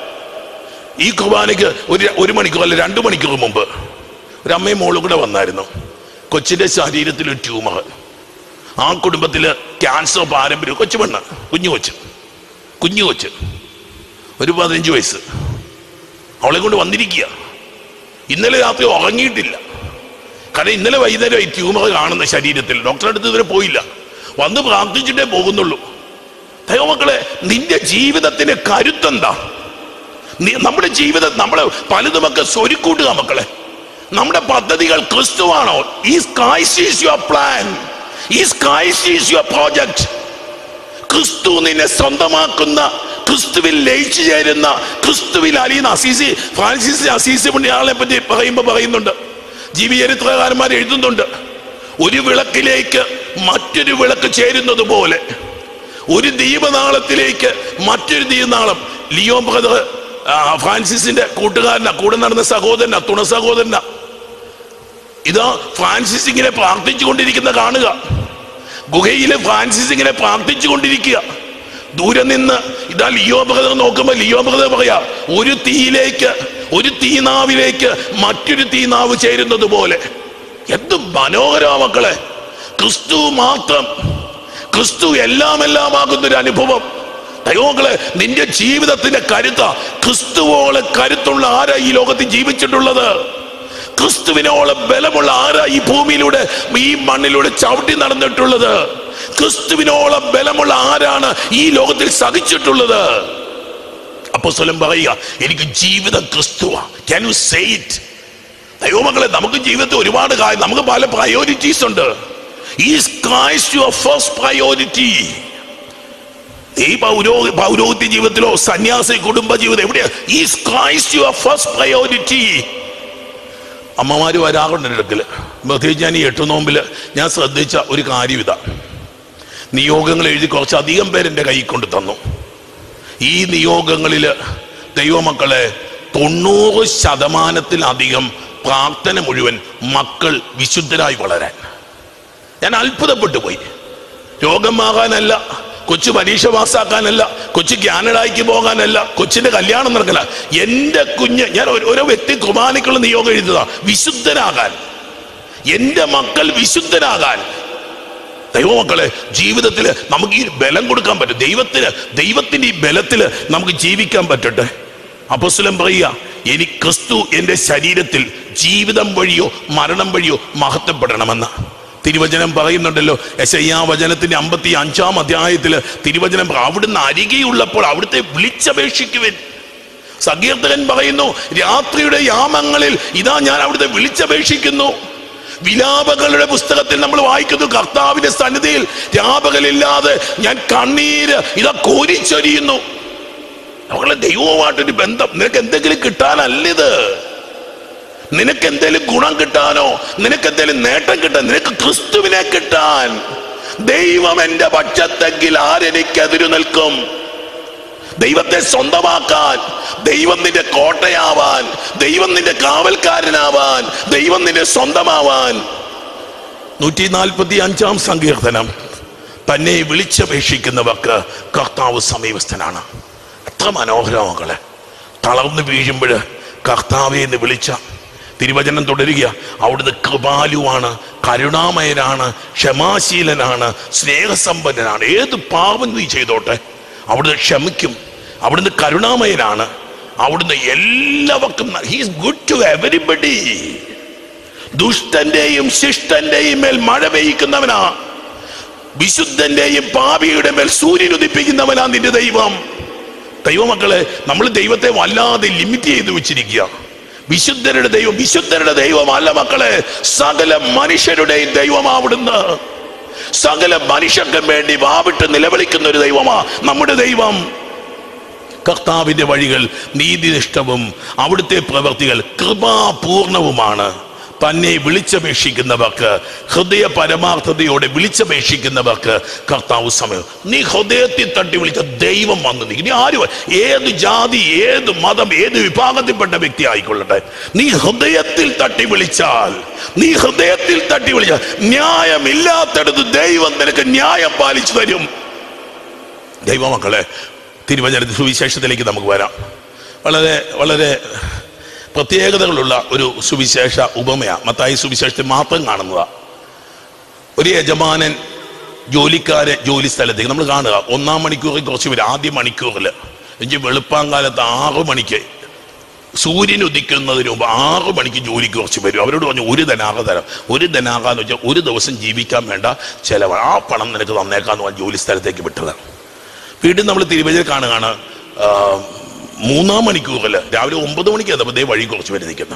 ഈ കുർബാനയ്ക്ക് ഒരു ഒരു മണിക്കൂർ അല്ല രണ്ടു മണിക്കൂർ മുമ്പ് ഒരു അമ്മയും മോളും കൂടെ വന്നായിരുന്നു കൊച്ചിന്റെ ശരീരത്തിൽ ഒരു ട്യൂമർ ആ കുടുംബത്തില് ക്യാൻസർ പാരമ്പര്യം കൊച്ചു പെണ്ണ് കുഞ്ഞു കൊച്ച് കുഞ്ഞു കൊച്ച് ഒരു പതിനഞ്ച് വയസ്സ് അവളെ കൊണ്ട് വന്നിരിക്കുക ഇന്നലെ രാത്രി ഉറങ്ങിയിട്ടില്ല കാരണം ഇന്നലെ വൈകുന്നേരം ഈ ട്യൂമർ കാണുന്ന ശരീരത്തിൽ ഡോക്ടറെ അടുത്ത് ഇതുവരെ പോയില്ല വന്ന് പ്രാർത്ഥിച്ചിട്ടേ പോകുന്നുള്ളൂ ദൈവമക്കളെ നിന്റെ ജീവിതത്തിന് കരുത്തെന്താ നീ നമ്മുടെ ജീവിതം നമ്മൾ പലതുമൊക്കെ സ്വരുക്കൂട്ടുക മക്കളെ നമ്മുടെ പദ്ധതികൾ ക്രിസ്തുവാണോ ഈ ക്രൈസ്റ്റ് ഈസ് യുവർ പ്ലാൻ ഈ Christ is your project Kristu നിന്നെ സ്വന്തമാക്കുന്ന ക്രിസ്തുവിൽ ലയിച്ചു ചേരുന്ന ക്രിസ്തുവിൽ അലിയുന്ന അസീസി ഫ്രാൻസിസ് അസീസി പുണ്യാളെ പറ്റി പറയുമ്പോൾ പറയുന്നുണ്ട് ജീവചരിത്രകാരന്മാർ എഴുതുന്നുണ്ട് ഒരു വിളക്കിലേക്ക് മറ്റൊരു വിളക്ക് ചേരുന്നത് പോലെ ഒരു ദീപനാളത്തിലേക്ക് മറ്റൊരു ദീപനാളം ലിയോ ബ്രദർ ആ, ഫ്രാൻസിസിന്റെ കൂട്ടുകാരനാ കൂടെ നടന്ന സഹോദരനാ തുണ സഹോദരനാ ഇതാ ഫ്രാൻസിസ് ഇങ്ങനെ പ്രാർത്ഥിച്ചുകൊണ്ടിരിക്കുന്ന കാണുക ഗുഹയിലെ ഫ്രാൻസിസ് ഇങ്ങനെ പ്രാർത്ഥിച്ചുകൊണ്ടിരിക്കുക ദൂരെ നിന്ന് ഇതാ ലിയോ ബ്രദർ നോക്കുമ്പോ ലിയോ ബ്രദർ പറയാ ഒരു തീയിലേക്ക് ഒരു തീനാവിലേക്ക് മറ്റൊരു തീനാവ് ചേരുന്നത് പോലെ എന്ത് മനോഹരമാ മക്കളെ ക്രിസ്തു മാത്രം ക്രിസ്തു എല്ലാം എല്ലാം ആകുന്ന ഒരു അനുഭവം ദൈവങ്ങളെ നിന്റെ ജീവിതത്തിന്റെ കരുത്ത ക്രിസ്തുവോളെ കരുത്തുള്ള ആരാ ഈ ലോകത്തിൽ ജീവിച്ചിട്ടുള്ളത് ക്രിസ്തുവിനോളം ബലമുള്ള ആരാ ഈ ഭൂമിയിലൂടെ ഈ മണ്ണിലൂടെ ചവിട്ടി നടന്നിട്ടുള്ളത് ക്രിസ്തുവിനോളം ബലമുള്ള ആരാണ് ഈ ലോകത്തിൽ സഹിച്ചിട്ടുള്ളത് അപ്പൊ സ്വലം പറയുക എനിക്ക് ജീവിതം ക്രിസ്തുവാ ക്യാൻ യു സേ ഇറ്റ് ദൈവമക്കളെ നമുക്ക് ജീവിതത്തിൽ ഒരുപാട് കാര്യം നമുക്ക് പല പ്രയോറിറ്റീസ് ഉണ്ട് is Christ your first priority ഈ പൗരോ പൗരോഹിത്യ ജീവിതത്തിലോ സന്യാസി കുടുംബ ജീവിതം എവിടെയാ is Christ your first priority അമ്മമാര് വരാറുണ്ട് എൻ്റെ അടുക്കൽ പ്രത്യേകിച്ച് ഞാൻ ഈ എട്ടു നോമ്പില് ഞാൻ ശ്രദ്ധിച്ച ഒരു കാര്യം ഇതാ നിയോഗങ്ങൾ എഴുതി കുറച്ചധികം പേരെൻ്റെ കൈ കൊണ്ട് തന്നു ഈ നിയോഗങ്ങളില് ദൈവമക്കളെ തൊണ്ണൂറ് ശതമാനത്തിലധികം പ്രാർത്ഥന മുഴുവൻ മക്കൾ വിശുദ്ധരായി വളരാൻ ഞാൻ അത്ഭുതപ്പെട്ടു പോയി രോഗം മാറാനല്ല കൊച്ചു പരീക്ഷ പാസ്സാക്കാനല്ല കൊച്ചു കാനഡയ്ക്ക് പോകാനല്ല കൊച്ചിന്റെ കല്യാണം നടക്കല എന്റെ കുഞ്ഞ് ഞാൻ ഒരു- ഓരോ വ്യക്തി കുർബാനയ്ക്കുള്ള നിയോഗം എഴുതുക വിശുദ്ധനാകാൻ എന്റെ മക്കൾ വിശുദ്ധനാകാൻ ദൈവമക്കളെ ജീവിതത്തിൽ നമുക്ക് ഈ ബലം കൊടുക്കാൻ പറ്റും ദൈവത്തിന് ദൈവത്തിന്റെ ഈ ബലത്തിൽ നമുക്ക് ജീവിക്കാൻ പറ്റട്ടെ അപ്പോസ്തലൻ പറയുക ഇനി ക്രിസ്തു എൻ്റെ ശരീരത്തിൽ ജീവിതം വഴിയോ മരണം വഴിയോ മഹത്വപ്പെടണമെന്ന് തിരുവചനം പറയുന്നുണ്ടല്ലോ യശയ്യാ വചനത്തിന്റെ അമ്പത്തി അഞ്ചാം അധ്യായത്തില് തിരുവചനം പറ- അവിടുന്ന് അരികെയുള്ളപ്പോൾ അവിടുത്തെ വിളിച്ചപേക്ഷിക്കുവിൻ സങ്കീർത്തകൻ പറയുന്നു രാത്രിയുടെ യാമങ്ങളിൽ ഇതാ ഞാൻ അവിടുത്തെ വിളിച്ചപേക്ഷിക്കുന്നു വിലാപങ്ങളുടെ പുസ്തകത്തിൽ നമ്മൾ വായിക്കുന്നു കർത്താവിന്റെ സന്നിധിയിൽ രാപകലില്ലാതെ ഞാൻ കണ്ണീര് ഇതാ കോരിച്ചൊരിയുന്നു അവളെ ദൈവവുമായിട്ടൊരു ബന്ധം നിനക്ക് എന്തെങ്കിലും കിട്ടാനല്ലിത് നിനക്ക് എന്തെങ്കിലും ഗുണം കിട്ടാനോ നിനക്ക് എന്തെങ്കിലും നേട്ടം കിട്ടാൻ നിനക്ക് ക്രിസ്തുവിനെ കിട്ടാൻ ദൈവം എന്റെ പക്ഷത്തെങ്കിൽ ആരെനിക്കെതിരു നിൽക്കും ദൈവത്തെ സ്വന്തമാക്കാൻ ദൈവം നിന്റെ കോട്ടയാവാൻ ദൈവം നിന്റെ കാവൽക്കാരനാവാൻ ദൈവം നിന്റെ സ്വന്തമാവാൻ നൂറ്റി നാൽപ്പത്തി അഞ്ചാം സങ്കീർത്തനം തന്നെ വിളിച്ചപേക്ഷിക്കുന്നവർക്ക് കർത്താവ് സമീപസ്ഥനാണ് എത്ര മനോഹരം മക്കളെ തളർന്നു വീഴുമ്പോൾ കർത്താവെ എന്ന് വിളിച്ച തിരുവചനം തുടരുക അവിടുന്ന് കൃപാലുവാണ് കരുണാമയനാണ് ക്ഷമാശീലനാണ് സ്നേഹസമ്പന്നനാണ് ഏത് പാപം നീ ചെയ്തോട്ടെ അവിടുന്ന് ക്ഷമിക്കും അവിടുന്ന് കരുണാമയനാണ് അവിടുന്ന് എല്ലാവർക്കും ഹീസ് ഗുഡ് ടു എവരിബഡി ദുഷ്ടന്റെയും ശിഷ്ടന്റെയും മേൽ മഴ പെയ്യിക്കുന്നവനാ വിശുദ്ധന്റെയും പാപിയുടെ മേൽ സൂര്യൻ ഉദിപ്പിക്കുന്നവനാ നിന്റെ ദൈവം ദൈവമക്കളെ നമ്മൾ ദൈവത്തെ വല്ലാതെ ലിമിറ്റ് ചെയ്ത് വെച്ചിരിക്കുക വിശുദ്ധരുടെ ദൈവം വിശുദ്ധരുടെ ദൈവമല്ല മക്കളെ സകല മനുഷ്യരുടെയും ദൈവമാവിടുന്ന് സകല മനുഷ്യർക്കും വേണ്ടി വാവിട്ട് നിലവിളിക്കുന്ന ഒരു ദൈവമാ നമ്മുടെ ദൈവം കർത്താവിന്റെ വഴികൾ നീതിനിഷ്ഠവും അവിടുത്തെ പ്രവൃത്തികൾ കൃപാപൂർണവുമാണ് തന്നെ വിളിച്ചപേക്ഷിക്കുന്നവർക്ക് ഹൃദയ പരമാർത്ഥതയോടെ വിളിച്ചപേക്ഷിക്കുന്നവർക്ക് കർത്താവ് സമയം നീ ഹൃദയത്തിൽ തട്ടി വിളിച്ച ദൈവം വന്നു നീ ഇനി ആരും ഏത് ജാതി ഏത് മതം ഏത് വിഭാഗത്തിൽപ്പെട്ട വ്യക്തി ആയിക്കൊള്ളട്ടെ നീ ഹൃദയത്തിൽ തട്ടി വിളിച്ചാൽ നീ ഹൃദയത്തിൽ തട്ടി വിളിച്ചാൽ ന്യായമില്ലാത്തടത്ത് ദൈവം നിനക്ക് ന്യായം പാലിച്ചു തരും ദൈവമക്കളെ തിരുവചനത്തിൽ സുവിശേഷത്തിലേക്ക് നമുക്ക് വരാം വളരെ വളരെ പ്രത്യേകതകളുള്ള ഒരു സുവിശേഷ ഉപമയാ മത്തായി സുവിശേഷത്തിൽ മാത്രം കാണുന്നതാ ഒരു യജമാനൻ ജോലിക്കാരെ ജോലി സ്ഥലത്തേക്ക് നമ്മൾ കാണുക ഒന്നാം മണിക്കൂറിൽ കുറച്ച് പേര് ആദ്യ മണിക്കൂറിൽ എനിക്ക് വെളുപ്പാങ്കാലത്ത് ആറു മണിക്ക് സൂര്യൻ ഉദിക്കുന്നതിന് മുമ്പ് ആറു മണിക്ക് ജോലിക്ക് കുറച്ച് വരും അവരോട് പറഞ്ഞു ഒരു ധനാക തരാം ഒരു ധനാക എന്ന് വെച്ചാൽ ഒരു ദിവസം ജീവിക്കാൻ വേണ്ട ചിലവ് ആ പണം നിനക്ക് തന്നേക്കാന്ന് പറഞ്ഞ് ജോലി സ്ഥലത്തേക്ക് വിട്ടതാണ് വീണ്ടും നമ്മൾ തിരുവചന കാണുകയാണ് ആ, മൂന്നാം മണിക്കൂറിൽ രാവിലെ ഒമ്പത് മണിക്ക് അതപ്പോൾ ദേ വഴി കുറച്ച് പേര് നിൽക്കുന്നു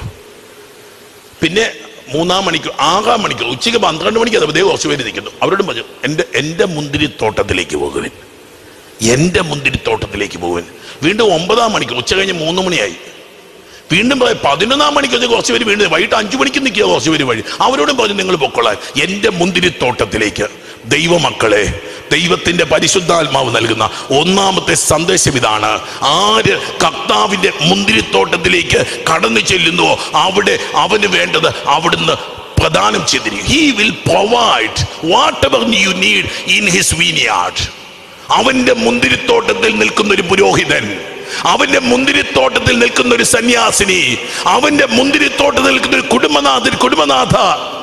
പിന്നെ മൂന്നാം മണിക്കൂർ ആറാം മണിക്കൂർ ഉച്ചയ്ക്ക് പന്ത്രണ്ട് മണിക്ക് അതപ്പോൾ ദേ കുറച്ച് പേര് നിൽക്കുന്നു അവരോടും പറഞ്ഞു എൻ്റെ എൻ്റെ മുന്തിരിത്തോട്ടത്തിലേക്ക് പോകുവിൻ എൻ്റെ മുന്തിരിത്തോട്ടത്തിലേക്ക് പോകുവിൻ വീണ്ടും ഒമ്പതാം മണിക്കൂർ ഉച്ച കഴിഞ്ഞ് മൂന്ന് മണിയായി വീണ്ടും പറയും പതിനൊന്നാം മണിക്ക് വെച്ച് കുറച്ച് പേര് വീണ്ടും വൈകിട്ട് അഞ്ചു മണിക്ക് നിൽക്കുക കുറച്ച് പേര് വഴി അവരോടും പറഞ്ഞു നിങ്ങൾ പൊക്കൊള്ളാൻ എൻ്റെ മുന്തിരിത്തോട്ടത്തിലേക്ക് ദൈവമക്കളെ ദൈവത്തിന്റെ പരിശുദ്ധാത്മാവ് നൽകുന്ന ഒന്നാമത്തെ സന്ദേശം ഇതാണ് ആര് കർത്താവിന്റെ മുന്തിരിത്തോട്ടത്തിലേക്ക് കടന്നു ചെല്ലുന്നുവോ അവിടെ അവന് വേണ്ടത് അവിടുന്ന് പ്രദാനം ചെയ്തിരിക്കും he will provide whatever you need in his vineyard അവന്റെ മുന്തിരിത്തോട്ടത്തിൽ നിൽക്കുന്ന ഒരു പുരോഹിതൻ അവന്റെ മുന്തിരിത്തോട്ടത്തിൽ നിൽക്കുന്ന ഒരു സന്യാസിനി അവന്റെ മുന്തിരിത്തോട്ടത്തിൽ നിൽക്കുന്ന ഒരു കുടുംബനാഥൻ കുടുംബനാഥ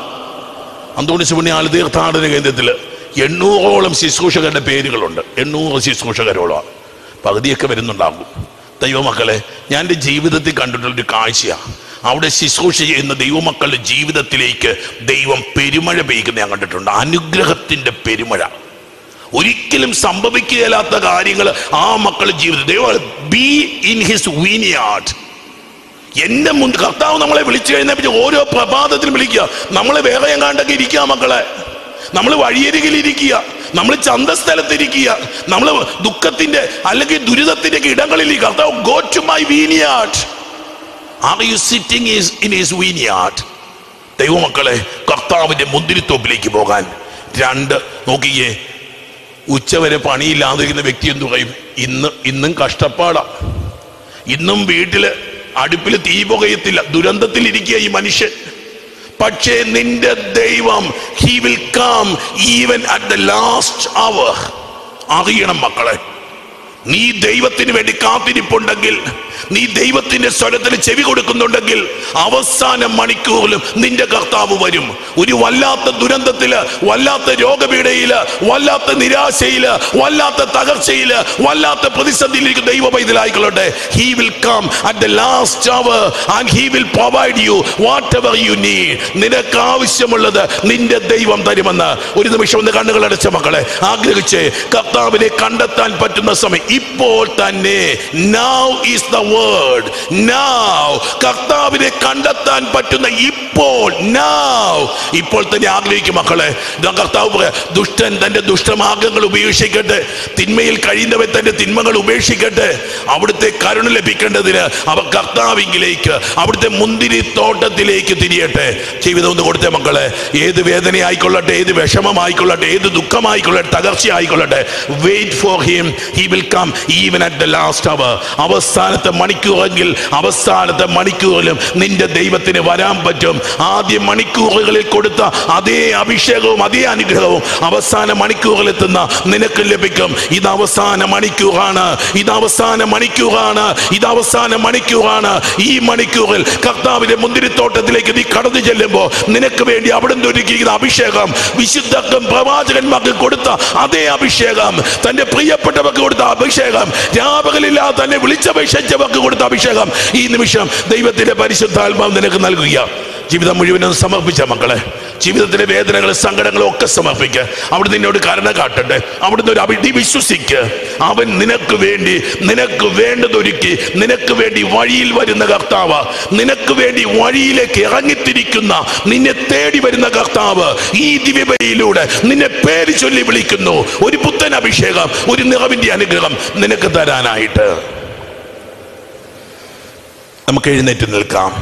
അന്തോണിസ് പുണ്യാള് തീർത്ഥാടന കേന്ദ്രത്തിൽ എണ്ണൂറോളം ശുശ്രൂഷകരുടെ പേരുകളുണ്ട് എണ്ണൂറ് ശുശ്രൂഷകരോളം പകുതിയൊക്കെ വരുന്നുണ്ടാകും ദൈവമക്കളെ ഞാൻ എൻ്റെ ജീവിതത്തിൽ കണ്ടിട്ടുള്ളൊരു കാഴ്ചയാണ് അവിടെ ശുശ്രൂഷ ചെയ്യുന്ന ദൈവമക്കളുടെ ജീവിതത്തിലേക്ക് ദൈവം പെരുമഴ പെയ്യുന്ന ഞാൻ കണ്ടിട്ടുണ്ട് അനുഗ്രഹത്തിന്റെ പെരുമഴ ഒരിക്കലും സംഭവിക്കുകയില്ലാത്ത കാര്യങ്ങൾ ആ മക്കളുടെ ജീവിതത്തിൽ ദൈവം ബി ഇൻ ഹിസ് വീനിയാർഡ് എന്റെ മുൻ കർത്താവ് നമ്മളെ വിളിച്ചു കഴിഞ്ഞാൽ ഓരോ പ്രഭാതത്തിലും വിളിക്കുക നമ്മൾ വേറെ എങ്ങാണ്ടൊക്കെ ഇരിക്കുക മക്കളെ നമ്മൾ വഴിയരികിൽ ഇരിക്കുക നമ്മൾ ചന്തസ്ഥലത്ത് ഇരിക്കുക നമ്മൾ ദുഃഖത്തിന്റെ അല്ലെങ്കിൽ ദുരിതത്തിന്റെ ഒക്കെ ഇടങ്ങളിൽ കർത്താവ് go to my vineyard are you sitting in his vineyard ദൈവമക്കളെ കർത്താവിന്റെ മുന്തിരിത്തോപ്പിലേക്ക് പോകാൻ രണ്ട് നോക്കിയേ ഉച്ചവരെ പണിയില്ലാതിരിക്കുന്ന വ്യക്തി എന്തു പറയും ഇന്ന് ഇന്നും കഷ്ടപ്പാടാ ഇന്നും വീട്ടില് അടുപ്പിൽ തീ പുകയത്തില്ല ദുരന്തത്തിലിരിക്കുക ഈ മനുഷ്യൻ പക്ഷേ നിന്റെ ദൈവം he will come even at the last hour അറിയണം മക്കളെ നീ ദൈവത്തിന് വേണ്ടി കാത്തിരിപ്പുണ്ടെങ്കിൽ നീ ദൈവത്തിന്റെ സ്വരത്തിന് ചെവി കൊടുക്കുന്നുണ്ടെങ്കിൽ അവസാന മണിക്കൂറിലും നിന്റെ കർത്താവ് വരും ഒരു വല്ലാത്ത ദുരന്തത്തില് വല്ലാത്ത രോഗപീഠയില് വല്ലാത്ത നിരാശയില് വല്ലാത്ത തകർച്ചയില് വല്ലാത്ത പ്രതിസന്ധിയിലേക്ക് ദൈവ പൈതലായിക്കൊള്ളട്ടെ he will come at the last hour and he will provide you whatever you need നിനക്ക് ആവശ്യമുള്ളത് നിന്റെ ദൈവം തരുമെന്ന് ഒരു നിമിഷം ഒന്ന് കണ്ണുകൾ അടച്ച മക്കളെ ആഗ്രഹിച്ച് കർത്താവിനെ കണ്ടെത്താൻ പറ്റുന്ന സമയം ഇപ്പോൾ തന്നെ now is the word now കർത്താവിനെ കണ്ടെത്താൻ പറ്റുന്ന ഇപ്പോൾ now ഇപ്പോൾ തന്നെ ആഗ്രഹിക്കും മക്കളെ ഇതാ കർത്താവ് പറയാ ദുഷ്ടൻ തന്റെ ദുഷ്ടമാർഗങ്ങൾ ഉപേക്ഷിക്കട്ടെ തിന്മയിൽ കഴിയുന്നവൻ തന്റെ തിന്മകൾ ഉപേക്ഷിക്കട്ടെ അവിടുത്തെ കരുണ ലഭിക്കേണ്ടതിന് അവർ കർത്താവിങ്കിലേക്ക് അവിടുത്തെ മുന്തിരി തോട്ടത്തിലേക്ക് തിരിയട്ടെ ജീവിതം ഒന്ന് കൊടുത്തേ മക്കളെ ഏത് വേദനയായിക്കൊള്ളട്ടെ ഏത് വിഷമമായിക്കൊള്ളട്ടെ ഏത് ദുഃഖമായിക്കൊള്ളട്ടെ തകർച്ചയായിക്കൊള്ളട്ടെ wait for him he will come even at the last hour അവസാനത്തെ മണിക്കൂറെങ്കിൽ അവസാനത്തെ മണിക്കൂറിലും നിന്റെ ദൈവത്തിന് വരാൻ പറ്റും ആദ്യ മണിക്കൂറുകളിൽ കൊടുത്ത അതേ അഭിഷേകവും അതേ അനുഗ്രഹവും അവസാന മണിക്കൂറിൽ എത്തുന്ന നിനക്ക് ലഭിക്കും ഇത് അവസാന മണിക്കൂറാണ് ഇത് അവസാന മണിക്കൂറാണ് ഇത് അവസാന മണിക്കൂറാണ് ഈ മണിക്കൂറിൽ കർത്താവിന്റെ മുന്തിരിത്തോട്ടത്തിലേക്ക് നീ കടന്നു ചെല്ലുമ്പോൾ നിനക്ക് വേണ്ടി അവിടുന്ന് ഒരുക്കിയിരിക്കുന്ന അഭിഷേകം വിശുദ്ധക്കും പ്രവാചകന്മാർക്ക് കൊടുത്ത അതേ അഭിഷേകം തന്റെ പ്രിയപ്പെട്ടവർക്ക് കൊടുത്ത അഭിഷേകം രാപകലില്ലാതെ തന്നെ വിളിച്ചപേക്ഷിച്ചവർക്ക് കൊടുത്ത അഭിഷേകം ഈ നിമിഷം ദൈവത്തിന്റെ പരിശുദ്ധാത്മാവ് നിനക്ക് നൽകുക ജീവിതം മുഴുവനും സമർപ്പിച്ച മക്കളെ ജീവിതത്തിലെ വേദനകളും സങ്കടങ്ങളും ഒക്കെ സമർപ്പിക്കുക അവിടെ നിന്നോട് കരുണ കാട്ടട്ടെ അവിടുന്ന് ഒരു അഭിധി വിശ്വസിക്ക് അവൻ നിനക്ക് വേണ്ടി നിനക്ക് വേണ്ടതൊരുക്കി നിനക്ക് വേണ്ടി വഴിയിൽ വരുന്ന കർത്താവ് നിനക്ക് വേണ്ടി വഴിയിലേക്ക് ഇറങ്ങിത്തിരിക്കുന്ന നിന്നെ തേടി വരുന്ന കർത്താവ് ഈ ദിവ്യബലിയിലൂടെ നിന്നെ പേര് ചൊല്ലി വിളിക്കുന്നു ഒരു പുത്തൻ അഭിഷേകം ഒരു നിറവിന്റെ അനുഗ്രഹം നിനക്ക് തരാനായിട്ട് നമുക്ക് എഴുന്നേറ്റ് നിൽക്കാം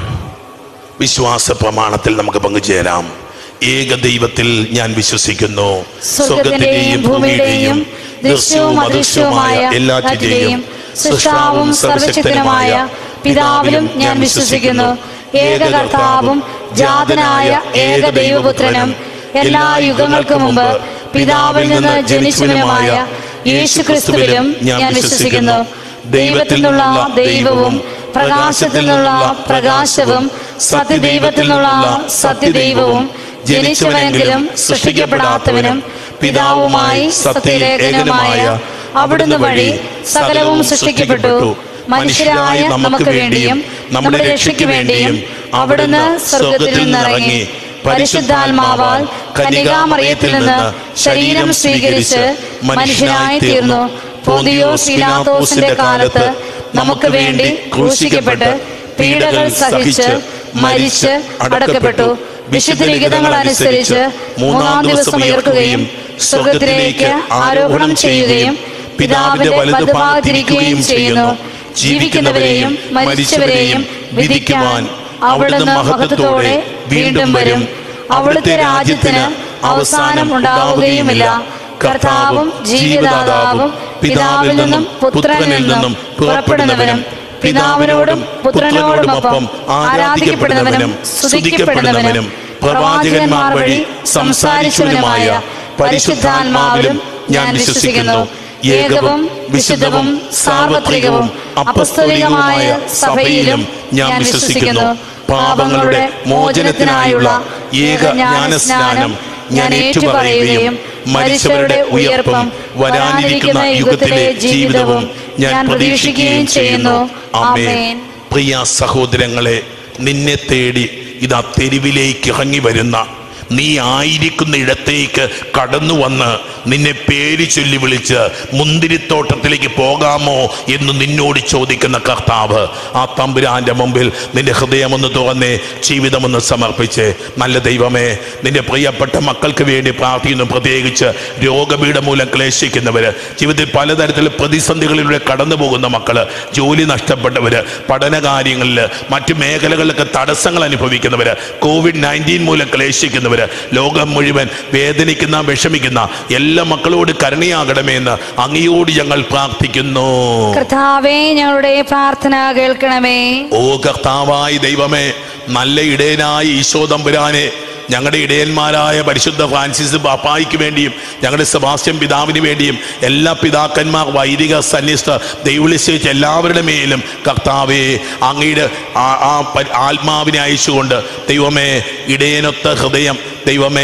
വിശ്വാസ പ്രമാണത്തിൽ നമുക്ക് പങ്കുചേരാം ഏക ദൈവത്തിൽ ഞാൻ വിശ്വസിക്കുന്നു സ്വർഗത്തിന്റെയും ഭൂമിയുടെയും ദൃശ്യവും അദൃശ്യവുമായ എല്ലാറ്റിന്റെയും സൃഷ്ടാവും സർവശക്തനുമായ പിതാവിലും ഞാൻ വിശ്വസിക്കുന്നു ഏക കർത്താവും ജാതനായ ഏക ദൈവപുത്രനും എല്ലാ യുഗങ്ങൾക്കും മുമ്പ് പിതാവിൽ നിന്ന് ജനിച്ചവനുമായ യേശു ക്രിസ്തുവിലും ഞാൻ വിശ്വസിക്കുന്നു ദൈവത്തിൽ നിന്നുള്ള ദൈവവും പ്രകാശത്തിൽ നിന്നുള്ള പ്രകാശവും സത്യദൈവത്തിൽ നിന്നുള്ള സത്യദൈവവും ജനിച്ചവനെങ്കിലും സൃഷ്ടിക്കപ്പെടാത്തവനും പിതാവുമായി സത്യലേഖനമായ അവിടുന്ന് വഴി സകലവും സൃഷ്ടിക്കപ്പെട്ടു മനുഷ്യരായ നമുക്ക് വേണ്ടിയും നമ്മുടെ രക്ഷയ്ക്ക് വേണ്ടിയും അവിടുന്ന് സ്വർഗത്തിൽ നിന്നിറങ്ങി പരിശുദ്ധാത്മാവാൽ കന്യകാമറിയത്തിൽ നിന്ന് ശരീരം സ്വീകരിച്ച് മനുഷ്യനായി തീർന്നു പോതിയോ പീലാത്തോസിന്റെ കാലത്ത് നമുക്ക് വേണ്ടി ക്രൂശിക്കപ്പെട്ട് പീഡകൾ സഹിച്ച് മരിച്ച് അടക്കപ്പെട്ടു വിശുദ്ധ ലിഖിതങ്ങൾ അനുസരിച്ച് മൂന്നാം ദിവസം ഉയർക്കുകയും സ്വർഗത്തിലേക്ക് ആരോഹണം ചെയ്യുകയും പിതാവിന്റെ വലതുഭാഗത്തിരിക്കുകയും ചെയ്യുന്നു ജീവിക്കുന്നവരെയും മരിച്ചവരെയും വിധിക്കുവാൻ അവിടുന്ന് മഹത്വത്തോടെ വീണ്ടും വരും അവിടുത്തെ രാജ്യത്തിന് അവസാനം ഉണ്ടാവുകയുമില്ല കർത്താവും ജീവിതാതാവും പിതാവിൽ നിന്നും പുത്രനിൽ നിന്നും പുറപ്പെടുന്നവനും പിതാവിനോടും പുത്രനോടുമൊപ്പം ആരാധിക്കപ്പെടുന്നവനും സ്തുതിക്കപ്പെടുന്നവനും പ്രവാചകന്മാർ വഴി സംസാരിച്ചവനുമായ പരിശുദ്ധാത്മാവിലും ഞാൻ വിശ്വസിക്കുന്നു ഏകവും വിശുദ്ധവും സാർവത്രികവും അപ്പസ്തോലികമായ സഭയിലും ഞാൻ വിശ്വസിക്കുന്നു പാപങ്ങളുടെ മോചനത്തിനായുള്ള ഏക ജ്ഞാനസ്നാനം ഞാൻ ഏറ്റുപറയുകയും മരിച്ചവരുടെ ഉയർപ്പും വരാനിരിക്കുന്ന യുഗത്തിലെ ജീവിതവും ഞാൻ പ്രതീക്ഷിക്കുകയും ചെയ്യുന്നു ആമേൻ പ്രിയ സഹോദരങ്ങളെ നിന്നെ തേടി ഇതാ തെരുവിലേക്ക് ഇറങ്ങി വരുന്ന നീ ആയിരിക്കുന്ന ഇടത്തേക്ക് കടന്നു വന്ന് നിന്നെ പേര് ചൊല്ലി വിളിച്ച് മുന്തിരിത്തോട്ടത്തിലേക്ക് പോകാമോ എന്ന് നിന്നോട് ചോദിക്കുന്ന കർത്താവ് ആ തമ്പുരാന്റെ മുമ്പിൽ നിന്റെ ഹൃദയമൊന്ന് തുറന്നേ ജീവിതമൊന്ന് സമർപ്പിച്ച് നല്ല ദൈവമേ നിന്റെ പ്രിയപ്പെട്ട മക്കൾക്ക് വേണ്ടി പ്രാർത്ഥിക്കുന്നു പ്രത്യേകിച്ച് രോഗപീഠ മൂലം ക്ലേശിക്കുന്നവര് ജീവിതത്തിൽ പലതരത്തിലുള്ള പ്രതിസന്ധികളിലൂടെ കടന്നു പോകുന്ന മക്കള് ജോലി നഷ്ടപ്പെട്ടവര് പഠനകാര്യങ്ങളിൽ മറ്റു മേഖലകളിലൊക്കെ തടസ്സങ്ങൾ അനുഭവിക്കുന്നവര് കോവിഡ് നയൻറ്റീൻ മൂലം ക്ലേശിക്കുന്നവര് ലോകം മുഴുവൻ വേദനിക്കുന്ന വിഷമിക്കുന്ന എല്ലാ മക്കളോട് കരുണയാകണമേ എന്ന് അങ്ങയോട് ഞങ്ങൾ പ്രാർത്ഥിക്കുന്നു കർത്താവേ ഞങ്ങളുടെ പ്രാർത്ഥന കേൾക്കണമേ ഓ കർത്താവായ ദൈവമേ നല്ല ഇടയനായ ഈശോ തമ്പുരാനെ ഞങ്ങളുടെ ഇടയന്മാരായ പരിശുദ്ധ ഫ്രാൻസിസ് പാപ്പായിക്ക് വേണ്ടിയും ഞങ്ങളുടെ സെബാസ്റ്റ്യൻ പിതാവിന് വേണ്ടിയും എല്ലാ പിതാക്കന്മാർ വൈദിക സന്യസ്ത ദൈവളിച്ച് എല്ലാവരുടെ മേലും കർത്താവെ അങ്ങയുടെ ആ ആ പ- ആത്മാവിനെ അയച്ചുകൊണ്ട് ദൈവമേ ഇടയനൊത്ത ഹൃദയം ദൈവമേ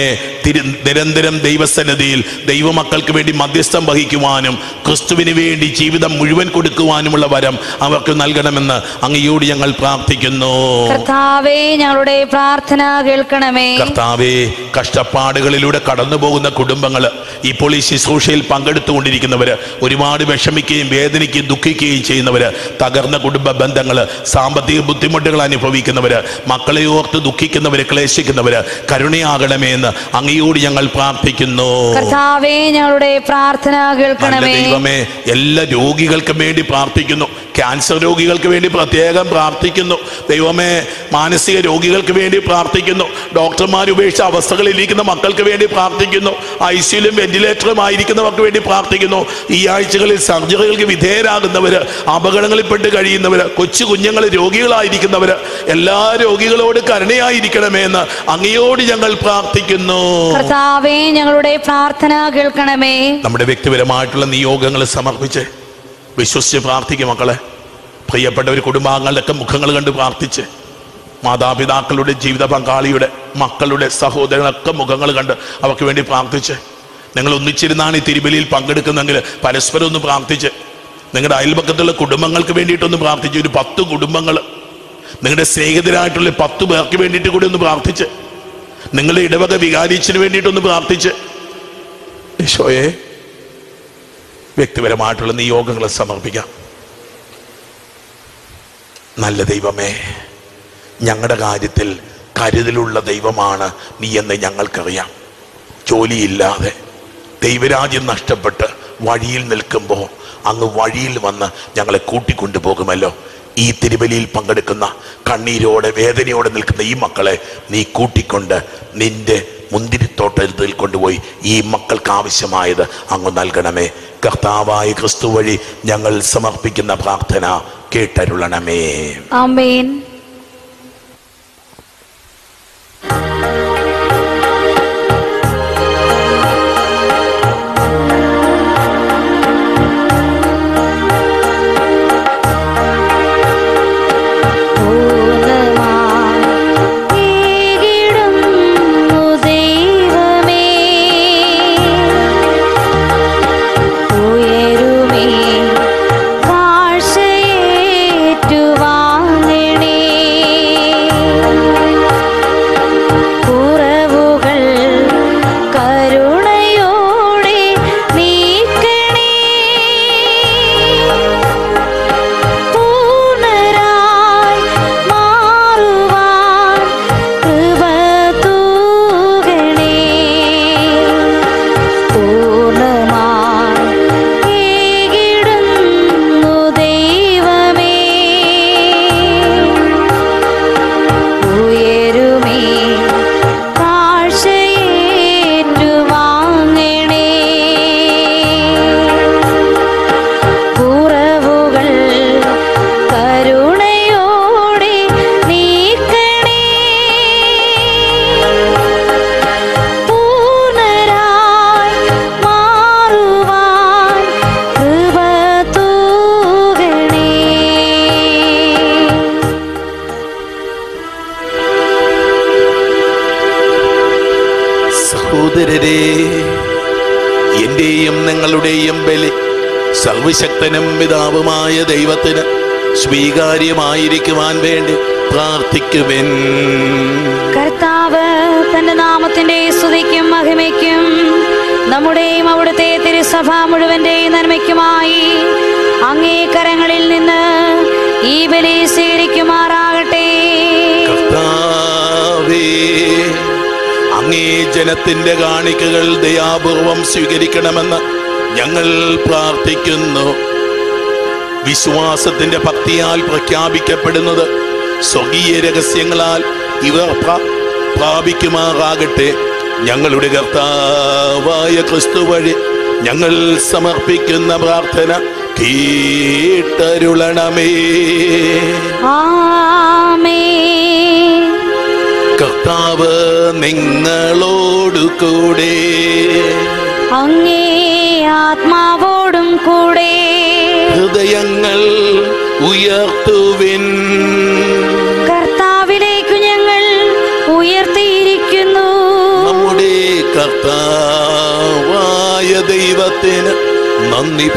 തിരു നിരന്തരം ദൈവസന്നതിയിൽ ദൈവമക്കൾക്ക് വേണ്ടി മധ്യസ്ഥം വഹിക്കുവാനും ക്രിസ്തുവിന് വേണ്ടി ജീവിതം മുഴുവൻ കൊടുക്കുവാനുമുള്ള വരം അവർക്ക് നൽകണമെന്ന് അങ്ങയോട് ഞങ്ങൾ പ്രാർത്ഥിക്കുന്നു കർത്താവേ ഞങ്ങളുടെ പ്രാർത്ഥന കേൾക്കണമേ കർത്താവേ കഷ്ടപ്പാടുകളിലൂടെ കടന്നു പോകുന്ന കുടുംബങ്ങൾ ഇപ്പോൾ ഈ ശുശ്രൂഷയിൽ പങ്കെടുത്തുകൊണ്ടിരിക്കുന്നവര് ഒരുപാട് വിഷമിക്കുകയും വേദനിക്കുകയും ദുഃഖിക്കുകയും ചെയ്യുന്നവര് തകർന്ന കുടുംബ ബന്ധങ്ങൾ സാമ്പത്തിക ബുദ്ധിമുട്ടുകൾ അനുഭവിക്കുന്നവര് മക്കളെ ഓർത്ത് ദുഃഖിക്കുന്നവര് ക്ലേശിക്കുന്നവര് കരുണയാകണമേ എന്ന് അങ്ങയോട് ഞങ്ങൾ പ്രാർത്ഥിക്കുന്നു കർത്താവേ ഞങ്ങളുടെ പ്രാർത്ഥന നല്ല കേൾക്കണമേ ദൈവമേ എല്ലാ രോഗികൾക്കും വേണ്ടി പ്രാർത്ഥിക്കുന്നു ക്യാൻസർ രോഗികൾക്ക് വേണ്ടി പ്രത്യേകം പ്രാർത്ഥിക്കുന്നു ദൈവമേ മാനസിക രോഗികൾക്ക് വേണ്ടി പ്രാർത്ഥിക്കുന്നു ഡോക്ടർമാർ ഉപേക്ഷിച്ച അവസ്ഥകളിലിരിക്കുന്ന മക്കൾക്ക് വേണ്ടി പ്രാർത്ഥിക്കുന്നു ഐ സിയിലും വെന്റിലേറ്ററും ആയിരിക്കുന്നവർക്ക് വേണ്ടി പ്രാർത്ഥിക്കുന്നു ഈ ആഴ്ചകളിൽ സർജറികൾക്ക് വിധേയരാകുന്നവര് അപകടങ്ങളിൽപ്പെട്ട് കഴിയുന്നവര് കൊച്ചു കുഞ്ഞുങ്ങൾ രോഗികളായിരിക്കുന്നവര് എല്ലാ രോഗികളോട് കരുണയായിരിക്കണമേ എന്ന് അങ്ങയോട് ഞങ്ങൾ പ്രാർത്ഥിക്കുന്നു കർത്താവേ ഞങ്ങളുടെ പ്രാർത്ഥന കേൾക്കണമേ നമ്മുടെ വ്യക്തിപരമായിട്ടുള്ള നിയോഗങ്ങൾ സമർപ്പിച്ച് വിശ്വസിച്ച് പ്രാർത്ഥിക്കും മക്കളെ പ്രിയപ്പെട്ട ഒരു കുടുംബാംഗങ്ങളുടെയൊക്കെ മുഖങ്ങൾ കണ്ട് പ്രാർത്ഥിച്ച് മാതാപിതാക്കളുടെ ജീവിത പങ്കാളിയുടെ മക്കളുടെ സഹോദരങ്ങളൊക്കെ മുഖങ്ങൾ കണ്ട് അവർക്ക് വേണ്ടി പ്രാർത്ഥിച്ച് നിങ്ങൾ ഒന്നിച്ചിരുന്നാണ് ഈ തിരുബലിയിൽ പങ്കെടുക്കുന്നെങ്കിൽ പരസ്പരം ഒന്ന് പ്രാർത്ഥിച്ച് നിങ്ങളുടെ അയൽപക്കത്തുള്ള കുടുംബങ്ങൾക്ക് വേണ്ടിയിട്ടൊന്ന് പ്രാർത്ഥിച്ച് ഒരു പത്ത് കുടുംബങ്ങൾ നിങ്ങളുടെ സ്നേഹിതരായിട്ടുള്ള പത്ത് പേർക്ക് വേണ്ടിയിട്ട് കൂടി ഒന്ന് പ്രാർത്ഥിച്ച് നിങ്ങളുടെ ഇടവക വികാരിച്ചിന് വേണ്ടിയിട്ടൊന്ന് പ്രാർത്ഥിച്ച് ഈശോയെ വ്യക്തിപരമായിട്ടുള്ള നിയോഗങ്ങൾ സമർപ്പിക്കാം നല്ല ദൈവമേ ഞങ്ങളുടെ കാര്യത്തിൽ കരുതലുള്ള ദൈവമാണ് നീ എന്ന് ഞങ്ങൾക്കറിയാം ജോലിയില്ലാതെ ദൈവരാജ്യം നഷ്ടപ്പെട്ട് വഴിയിൽ നിൽക്കുമ്പോൾ അങ്ങ് വഴിയിൽ വന്ന് ഞങ്ങളെ കൂട്ടിക്കൊണ്ടുപോകുമല്ലോ ഈ തിരുബലിയിൽ പങ്കെടുക്കുന്ന കണ്ണീരോടെ വേദനയോടെ നിൽക്കുന്ന ഈ മക്കളെ നീ കൂട്ടിക്കൊണ്ട് നിന്റെ മുന്തിരിത്തോട്ടത്തിൽ കൊണ്ടുപോയി ഈ മക്കൾക്ക് ആവശ്യമായത് അങ്ങ് നൽകണമേ കർത്താവായ ക്രിസ്തു വഴി ഞങ്ങൾ സമർപ്പിക്കുന്ന പ്രാർത്ഥന കേട്ടരുളണമേ ആമേൻ ഉയരുമേ കാഴ്ചയേറ്റുവാങ്ങണേ കുറവുകൾ കരുണയോടെ നീക്കണേ പൂർണ്ണരായി മാറുവാൻ കൃപ തൂകണേ പൂർണ്ണമായി ഏകിടുന്നു ദൈവമേ ഉയരുമേ കാഴ്ചയേറ്റുവാങ്ങണേ കുറവുകൾ കരുണയോടെ നീക്കണേ പൂർണ്ണരായി മാറുവാൻ കൃപ തൂകണേ സഹോദരരെ എന്റെയും നിങ്ങളുടെയും ബലി സർവശക്തനും പിതാവുമായ ദൈവത്തിന് സ്വീകാര്യമായിരിക്കുവാൻ വേണ്ടി പ്രാർത്ഥിക്കുവൻ കർത്താവ് തന്റെ നാമത്തിന്റെ സ്തുതിക്കും മഹിമയ്ക്കും നമ്മുടെയും അവിടുത്തെ തിരുസഭ മുഴുവന്റെയും നന്മയ്ക്കുമായി അങ്ങേ കരങ്ങളിൽ നിന്ന് ഈ ബലി സ്വീകരിക്കുമാറാകട്ടെ കർത്താവേ അങ്ങേ ജനത്തിന്റെ കാണിക്കകൾ ദയാപൂർവം സ്വീകരിക്കണമെന്ന് ഞങ്ങൾ പ്രാർത്ഥിക്കുന്നു വിശ്വാസത്തിന്റെ ഭക്തിയാൽ പ്രഖ്യാപിക്കപ്പെടുന്നത് സ്വർഗീയ രഹസ്യങ്ങളാൽ ഇവർ പ്ര- പ്രാപിക്കുമാറാകട്ടെ ഞങ്ങളുടെ കർത്താവായ ക്രിസ്തു വഴി ഞങ്ങൾ സമർപ്പിക്കുന്ന പ്രാർത്ഥന കേട്ടരുളണമേ ആമേൻ കർത്താവ് നിങ്ങളോടു കൂടെ അങ്ങേ ആത്മാവോടും കൂടെ ഹൃദയങ്ങൾ ഉയർത്തുവിൻ കർത്താവിലേക്കു ഞങ്ങൾ ഉയർത്തിയിരിക്കുന്നു നമ്മുടെ ദൈവത്തിന് നന്ദി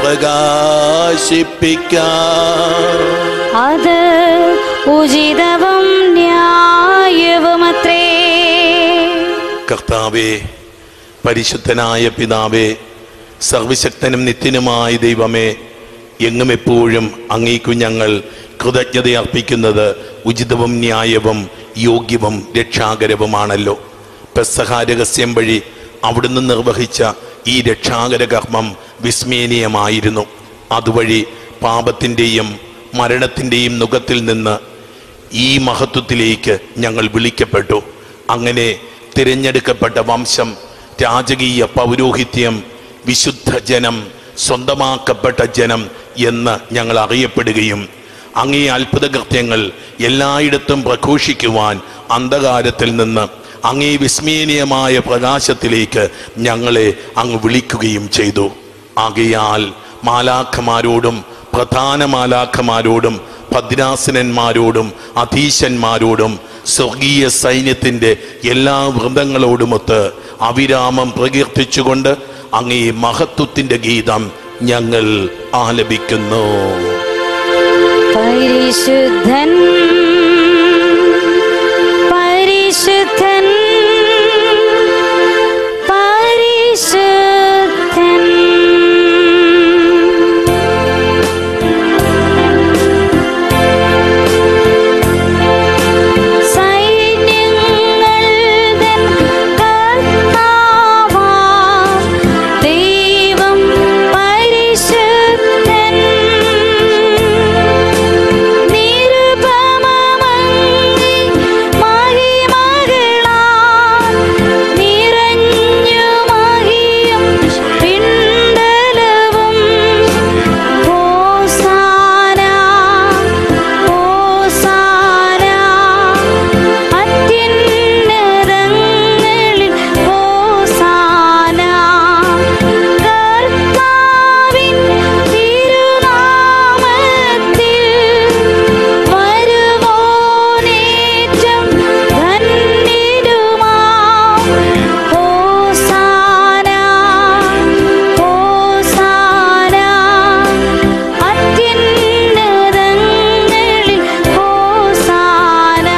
പ്രകാശിപ്പിക്കാം അത് ഉചിതവും ന്യായവുമത്രേ കർത്താവേ പരിശുദ്ധനായ പിതാവേ സർവശക്തനും നിത്യനുമായ ദൈവമേ എങ്ങും എപ്പോഴും അങ്ങേക്കു ഞങ്ങൾ കൃതജ്ഞത അർപ്പിക്കുന്നത് ഉചിതവും ന്യായവും യോഗ്യവും രക്ഷാകരവുമാണല്ലോ പെസഹ രഹസ്യം വഴി അവിടുന്ന് നിർവഹിച്ച ഈ രക്ഷാകര കർമ്മം വിസ്മയനീയമായിരുന്നു അതുവഴി പാപത്തിൻ്റെയും മരണത്തിൻ്റെയും നുഖത്തിൽ നിന്ന് ഈ മഹത്വത്തിലേക്ക് ഞങ്ങൾ വിളിക്കപ്പെട്ടു അങ്ങനെ തിരഞ്ഞെടുക്കപ്പെട്ട വംശം രാജകീയ പൗരോഹിത്യം വിശുദ്ധ ജനം സ്വന്തമാക്കപ്പെട്ട ജനം എന്ന് ഞങ്ങൾ അറിയപ്പെടുകയും അങ്ങേ അത്ഭുത കൃത്യങ്ങൾ എല്ലായിടത്തും പ്രഘോഷിക്കുവാൻ അന്ധകാരത്തിൽ നിന്ന് അങ്ങേ വിസ്മയനീയമായ പ്രകാശത്തിലേക്ക് ഞങ്ങളെ അങ്ങ് വിളിക്കുകയും ചെയ്തു ആകയാൽ മാലാഖമാരോടും പ്രധാന മാലാഖമാരോടും ഭദ്രാസനന്മാരോടും അധീശന്മാരോടും സ്വർഗീയ സൈന്യത്തിന്റെ എല്ലാ വൃന്ദങ്ങളോടുമൊത്ത് അവിരാമം പ്രകീർത്തിച്ചുകൊണ്ട് അങ്ങേ മഹത്വത്തിന്റെ ഗീതം ഞങ്ങൾ ആലപിക്കുന്നു പരിശുദ്ധൻ പരിശുദ്ധൻ പരിശുദ്ധൻ സൈന്യങ്ങൾ കർത്താവാ ദൈവം പരിശുദ്ധൻ നിരുപമമങ്ങി മഹിമകളാൽ നിറഞ്ഞു മഹിയും പിണ്ടലവും ഹോസാന ഹോസാന അത്യുന്നതങ്ങളിൽ ഹോസാന കർത്താവിൻ തിരുനാമത്തിൽ വരുവോനേറ്റം ധന്യനുമാം ഹോസാന ഹോസാന അത്യുന്നതങ്ങളിൽ ഹോസാന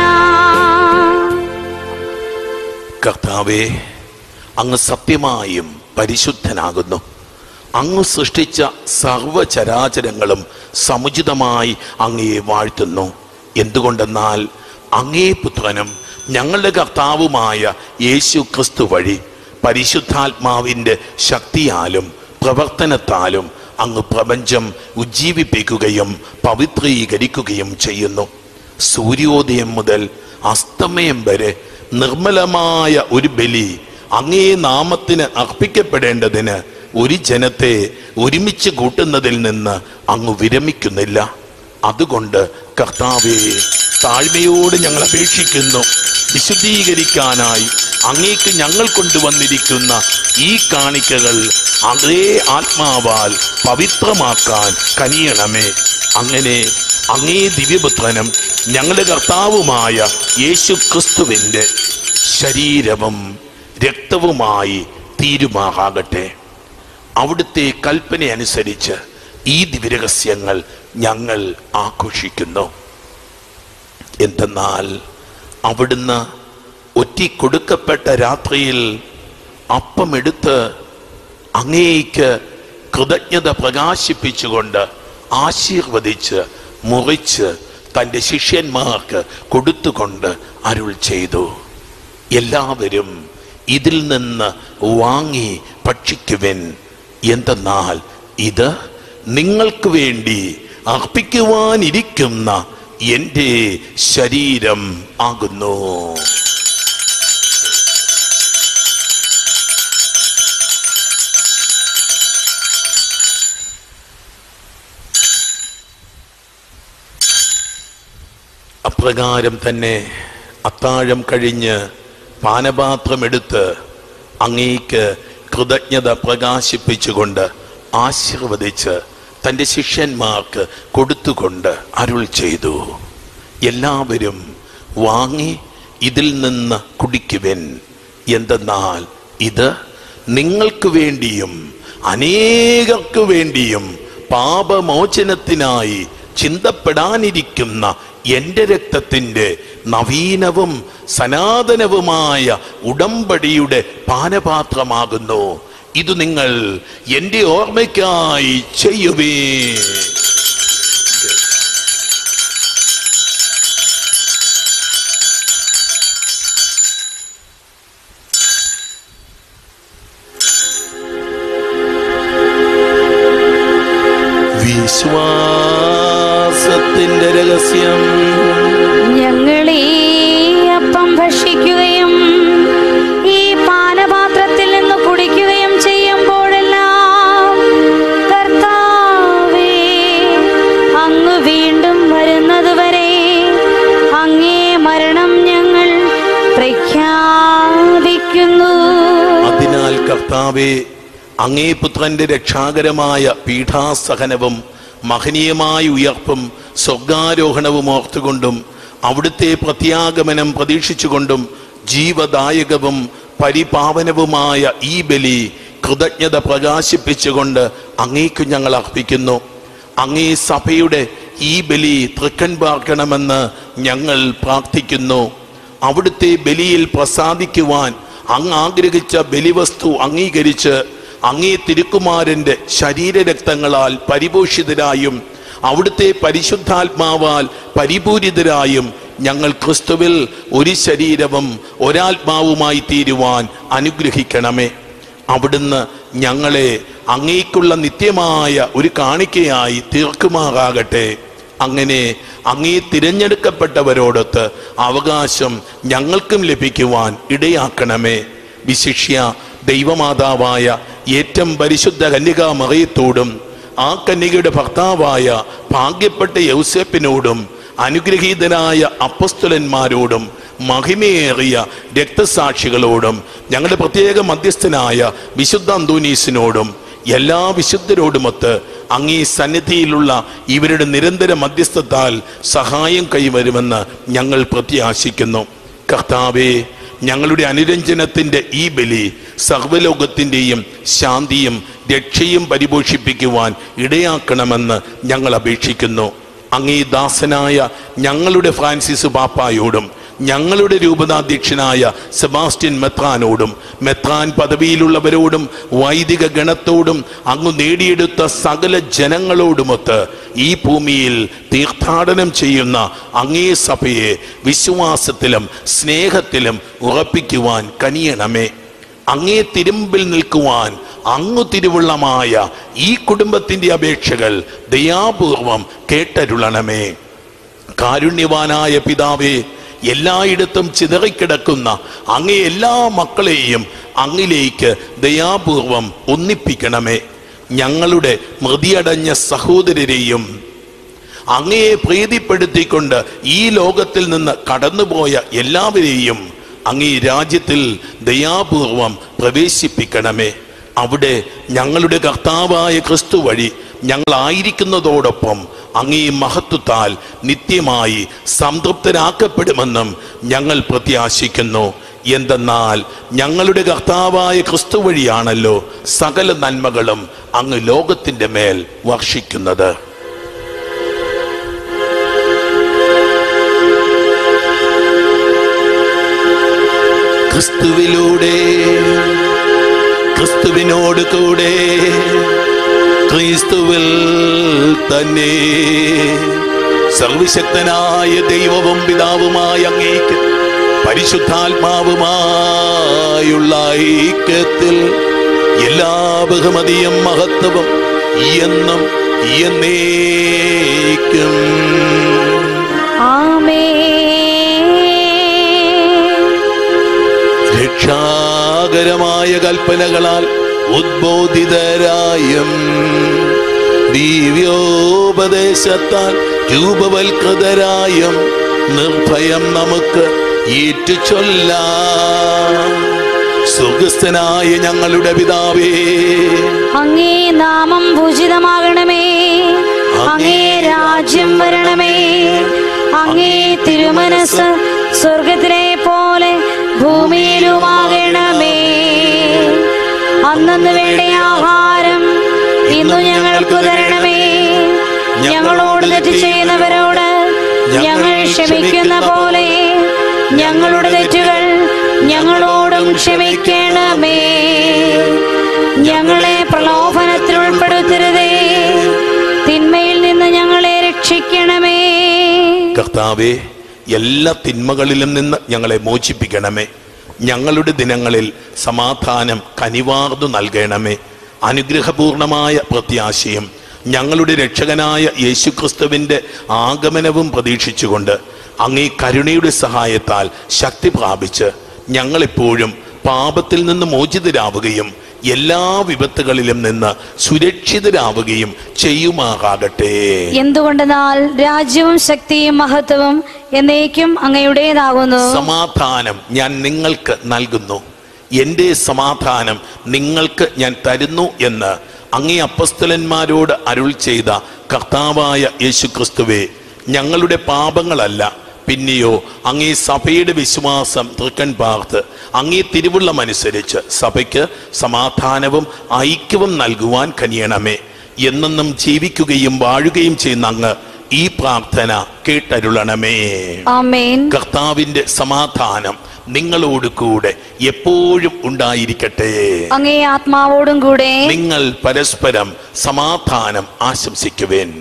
കർത്താവേ അങ്ങ് സത്യമായും പരിശുദ്ധനാകുന്നു അങ്ങ് സൃഷ്ടിച്ച സർവചരാചരങ്ങളും സമുചിതമായി അങ്ങയെ വാഴ്ത്തുന്നു എന്തുകൊണ്ടെന്നാൽ അങ്ങേ പുത്രനും ഞങ്ങളുടെ കർത്താവുമായ യേശു ക്രിസ്തു വഴി പരിശുദ്ധാത്മാവിൻ്റെ ശക്തിയാലും പ്രവർത്തനത്താലും അങ്ങ് പ്രപഞ്ചം ഉജ്ജീവിപ്പിക്കുകയും പവിത്രീകരിക്കുകയും ചെയ്യുന്നു സൂര്യോദയം മുതൽ അസ്തമയം വരെ നിർമ്മലമായ ഒരു ബലി അങ്ങേ നാമത്തിന് അർപ്പിക്കപ്പെടേണ്ടതിന് ഒരു ജനത്തെ ഒരുമിച്ച് കൂട്ടുന്നതിൽ നിന്ന് അങ്ങ് വിരമിക്കുന്നില്ല അതുകൊണ്ട് കർത്താവെ താഴ്മയോട് ഞങ്ങൾ അപേക്ഷിക്കുന്നു വിശുദ്ധീകരിക്കാനായി അങ്ങേക്ക് ഞങ്ങൾ കൊണ്ടുവന്നിരിക്കുന്ന ഈ കാണിക്കകൾ അതേ ആത്മാവാൽ പവിത്രമാക്കാൻ കനിയണമേ അങ്ങനെ അങ്ങേ ദിവ്യപുത്രനും ഞങ്ങളുടെ കർത്താവുമായ യേശു ക്രിസ്തുവിൻ്റെ ശരീരവും രക്തവുമായി തീരുമാറാകട്ടെ അവിടുത്തെ കൽപ്പന അനുസരിച്ച് ഈ ദിവ്യരഹസ്യങ്ങൾ ഞങ്ങൾ ആഘോഷിക്കുന്നു എന്തെന്നാൽ അവിടുന്ന് ഒറ്റിക്കൊടുക്കപ്പെട്ട രാത്രിയിൽ അപ്പമെടുത്ത് അങ്ങേക്ക് കൃതജ്ഞത പ്രകാശിപ്പിച്ചുകൊണ്ട് ആശീർവദിച്ച് മുറിച്ച് തൻ്റെ ശിഷ്യന്മാർക്ക് കൊടുത്തുകൊണ്ട് അരുൾ ചെയ്തു എല്ലാവരും ഇതിൽ നിന്ന് വാങ്ങി ഭക്ഷിക്കുവിൻ എന്തെന്നാൽ ഇത് നിങ്ങൾക്ക് വേണ്ടി അർപ്പിക്കുവാനിരിക്കുന്ന എൻ്റെ ശരീരം ആകുന്നു അപ്രകാരം തന്നെ അത്താഴം കഴിഞ്ഞ് പാനപാത്രമെടുത്ത് അങ്ങേക്ക് കൃതജ്ഞത പ്രകാശിപ്പിച്ചുകൊണ്ട് ആശീർവദിച്ച് തൻ്റെ ശിഷ്യന്മാർക്ക് കൊടുത്തുകൊണ്ട് അരുൾ ചെയ്തു എല്ലാവരും വാങ്ങി ഇതിൽ നിന്ന് കുടിക്കുവിൻ എന്തെന്നാൽ ഇത് നിങ്ങൾക്ക് വേണ്ടിയും അനേകർക്ക് വേണ്ടിയും പാപമോചനത്തിനായി ചിന്തപ്പെടാനിരിക്കുന്ന എൻ്റെ രക്തത്തിൻ്റെ നവീനവും സനാതനവുമായ ഉടമ്പടിയുടെ പാനപാത്രമാകുന്നു ഇത് നിങ്ങൾ എൻ്റെ ഓർമ്മയ്ക്കായി ചെയ്യുവേ വിശ്വാസത്തിന്റെ രഹസ്യം ഞങ്ങൾ ഈ അപ്പം ഭക്ഷിക്കുകയും ഈ പാനപാത്രത്തിൽ നിന്ന് കുടിക്കുകയും ചെയ്യുമ്പോഴെല്ലാം കർത്താവേ അങ്ങ് വീണ്ടും വരുന്നതുവരെ അങ്ങേ മരണം ഞങ്ങൾ പ്രഖ്യാപിക്കുന്നു അതിനാൽ കർത്താവെ അങ്ങേ പുത്രന്റെ രക്ഷാകരമായ പീഠാസഹനവും മഹനീയമായ ഉയർപ്പും സ്വർഗാരോഹണവും ഓർത്തുകൊണ്ടും അവിടുത്തെ പ്രത്യാഗമനം പ്രതീക്ഷിച്ചുകൊണ്ടും ജീവദായകവും പരിപാവനവുമായ ഈ ബലി കൃതജ്ഞത പ്രകാശിപ്പിച്ചുകൊണ്ട് അങ്ങേക്കു ഞങ്ങൾ അർപ്പിക്കുന്നു അങ്ങേ സഭയുടെ ഈ ബലി തൃക്കൺ പാർക്കണമെന്ന് ഞങ്ങൾ പ്രാർത്ഥിക്കുന്നു അവിടുത്തെ ബലിയിൽ പ്രസാദിക്കുവാൻ അങ്ങ് ആഗ്രഹിച്ച ബലിവസ്തു അംഗീകരിച്ച് അങ്ങേ തിരുക്കുമാരന്റെ ശരീരരക്തങ്ങളാൽ പരിപോഷിതരായും അവിടുത്തെ പരിശുദ്ധാത്മാവാൽ പരിപൂരിതരായും ഞങ്ങൾ ക്രിസ്തുവിൽ ഒരു ശരീരവും ഒരാത്മാവുമായി തീരുവാൻ അനുഗ്രഹിക്കണമേ അവിടുന്ന് ഞങ്ങളെ അങ്ങേക്കുള്ള നിത്യമായ ഒരു കാണിക്കയായി തീർക്കുമാറാകട്ടെ അങ്ങനെ അങ്ങേ തിരഞ്ഞെടുക്കപ്പെട്ടവരോടൊത്ത് അവകാശം ഞങ്ങൾക്കും ലഭിക്കുവാൻ ഇടയാക്കണമേ വിശിഷ്യ ദൈവമാതാവായ ഏറ്റവും പരിശുദ്ധ കന്യകാ മറയത്തോടും ആ കന്യകയുടെ ഭർത്താവായ ഭാഗ്യപ്പെട്ട യൗസേപ്പിനോടും അനുഗ്രഹീതനായ അപ്പസ്തുലന്മാരോടും മഹിമയേറിയ രക്തസാക്ഷികളോടും ഞങ്ങളുടെ പ്രത്യേക മധ്യസ്ഥനായ വിശുദ്ധ അന്തോനീസിനോടും എല്ലാ വിശുദ്ധരോടുമൊത്ത് അങ്ങീ സന്നിധിയിലുള്ള ഇവരുടെ നിരന്തര മധ്യസ്ഥത്താൽ സഹായം കൈവരുമെന്ന് ഞങ്ങൾ പ്രത്യാശിക്കുന്നു കർത്താവേ ഞങ്ങളുടെ അനുരഞ്ജനത്തിന്റെ ഈ ബലി സർവ്വലോകത്തിന്റെയും ശാന്തിയും രക്ഷയും പരിപോഷിപ്പിക്കുവാൻ ഇടയാക്കണമെന്ന് ഞങ്ങൾ അപേക്ഷിക്കുന്നു അങ്ങേ ദാസനായ ഞങ്ങളുടെ ഫ്രാൻസിസ് പാപ്പായോടും ഞങ്ങളുടെ രൂപതാധ്യക്ഷനായ സെബാസ്റ്റ്യൻ മെത്രാനോടും മെത്രാൻ പദവിയിലുള്ളവരോടും വൈദിക ഗണത്തോടും അങ്ങ് നേടിയെടുത്ത സകല ജനങ്ങളോടുമൊത്ത് ഈ ഭൂമിയിൽ തീർത്ഥാടനം ചെയ്യുന്ന അങ്ങേ സഭയെ വിശ്വാസത്തിലും സ്നേഹത്തിലും ഉറപ്പിക്കുവാൻ കനിയണമേ അങ്ങേ തിരുമ്പിൽ നിൽക്കുവാൻ അങ്ങു തിരുവുള്ളമായ ഈ കുടുംബത്തിന്റെ അപേക്ഷകൾ ദയാപൂർവം കേട്ടരുളണമേ കാരുണ്യവാനായ പിതാവേ എല്ലായിടത്തും ചിതറിക്കിടക്കുന്ന അങ്ങേ എല്ലാ മക്കളെയും അങ്ങിലേക്ക് ദയാപൂർവം ഒന്നിപ്പിക്കണമേ ഞങ്ങളുടെ മൃതിയടഞ്ഞ സഹോദരരെയും അങ്ങയെ പ്രീതിപ്പെടുത്തിക്കൊണ്ട് ഈ ലോകത്തിൽ നിന്ന് കടന്നുപോയ എല്ലാവരെയും അങ്ങേ രാജ്യത്തിൽ ദയാപൂർവം പ്രവേശിപ്പിക്കണമേ അവിടെ ഞങ്ങളുടെ കർത്താവായ ക്രിസ്തു വഴി ഞങ്ങളായിരിക്കുന്നതോടൊപ്പം അങ്ങേ മഹത്വത്താൽ നിത്യമായി സംതൃപ്തരാക്കപ്പെടുമെന്നും ഞങ്ങൾ പ്രത്യാശിക്കുന്നു എന്തെന്നാൽ ഞങ്ങളുടെ കർത്താവായ ക്രിസ്തു വഴിയാണല്ലോ സകല നന്മകളും അങ്ങ് ലോകത്തിന്റെ മേൽ വർഷിക്കുന്നത് ക്രിസ്തുവിലൂടെ ക്രിസ്തുവിനോട് കൂടെ ക്രിസ്തുവിൽ തന്നെ സർവശക്തനായ ദൈവവും പിതാവുമായ അങ്ങേക്ക് പരിശുദ്ധാത്മാവുമായുള്ള ഐക്യത്തിൽ എല്ലാ ബഹുമതിയും മഹത്വവും എന്നും എന്നേക്കും ആമേൻ രക്ഷാകരമായ കൽപ്പനകളാൽ ഉദ്ബോധിതരായും ദിവ്യോപദേശത്താൽ രൂപവൽകൃതരായും നിർഭയം നമുക്ക് ഏറ്റു ചൊല്ലാം സുഖസ്ഥനായ ഞങ്ങളുടെ പിതാവേ അങ്ങേ നാമം പൂജിതമാകണമേ അങ്ങേ രാജ്യം വരണമേ അങ്ങേ തിരുമനസ് സ്വർഗത്തിലെ പോലെ ഭൂമിയിലുമാകണമേ അന്നു വേണ്ട ആഹാരം ഇന്നു ഞങ്ങൾക്ക് തരണമേ ഞങ്ങളോട് തെറ്റ് ചെയ്യുന്നവരോട് ഞങ്ങൾ ക്ഷമിക്കുന്ന പോലെ ഞങ്ങളുടെ തെറ്റുകൾ ഞങ്ങളോടും ക്ഷമിക്കണമേ ഞങ്ങളെ പ്രലോഭനത്തിൽ ഉൾപ്പെടുത്തരുതേ തിന്മയിൽ നിന്ന് ഞങ്ങളെ രക്ഷിക്കണമേ കർത്താവെ എല്ലാ തിന്മകളിലും നിന്ന് ഞങ്ങളെ മോചിപ്പിക്കണമേ ഞങ്ങളുടെ ദിനങ്ങളിൽ സമാധാനം കനിവാർന്നു നൽകണമേ അനുഗ്രഹപൂർണമായ പ്രത്യാശയും ഞങ്ങളുടെ രക്ഷകനായ യേശുക്രിസ്തുവിന്റെ ആഗമനവും പ്രതീക്ഷിച്ചുകൊണ്ട് അങ്ങേ കരുണയുടെ സഹായത്താൽ ശക്തി പ്രാപിച്ച് ഞങ്ങളെപ്പോഴും പാപത്തിൽ നിന്ന് മോചിതരാവുകയും എല്ലാ വിപത്തുകളിലും നിന്ന് സുരക്ഷിതരാവുകയും ചെയ്യുമാറാകട്ടെ എന്തുകൊണ്ടെന്നാൽ രാജ്യവും ശക്തിയും മഹത്വവും എന്നേക്കും അങ്ങയുടേതാകുന്നു സമാധാനം ഞാൻ നിങ്ങൾക്ക് നൽകുന്നു എൻ്റെ സമാധാനം നിങ്ങൾക്ക് ഞാൻ തരുന്നു എന്ന് അങ്ങേ അപ്പസ്തലന്മാരോട് അരുൾ ചെയ്ത കർത്താവായ യേശുക്രിസ്തുവേ ഞങ്ങളുടെ പാപങ്ങളല്ല പിന്നെയോ അങ്ങേ സഭയുടെ വിശ്വാസം തൃക്കൺ പാർത്ത് അങ്ങേ തിരുവുള്ളമനുസരിച്ച് സഭയ്ക്ക് സമാധാനവും ഐക്യവും നൽകുവാൻ കനിയണമേ എന്നെന്നും ജീവിക്കുകയും വാഴുകയും ചെയ്യുന്ന അങ്ങ് ഈ പ്രാർത്ഥന കേട്ടരുളണമേ ആമേൻ കർത്താവിന്റെ സമാധാനം നിങ്ങളോട് കൂടെ എപ്പോഴും ഉണ്ടായിരിക്കട്ടെ അങ്ങേ ആത്മാവോടും കൂടെ നിങ്ങൾ പരസ്പരം സമാധാനം ആശംസിക്കുവേൻ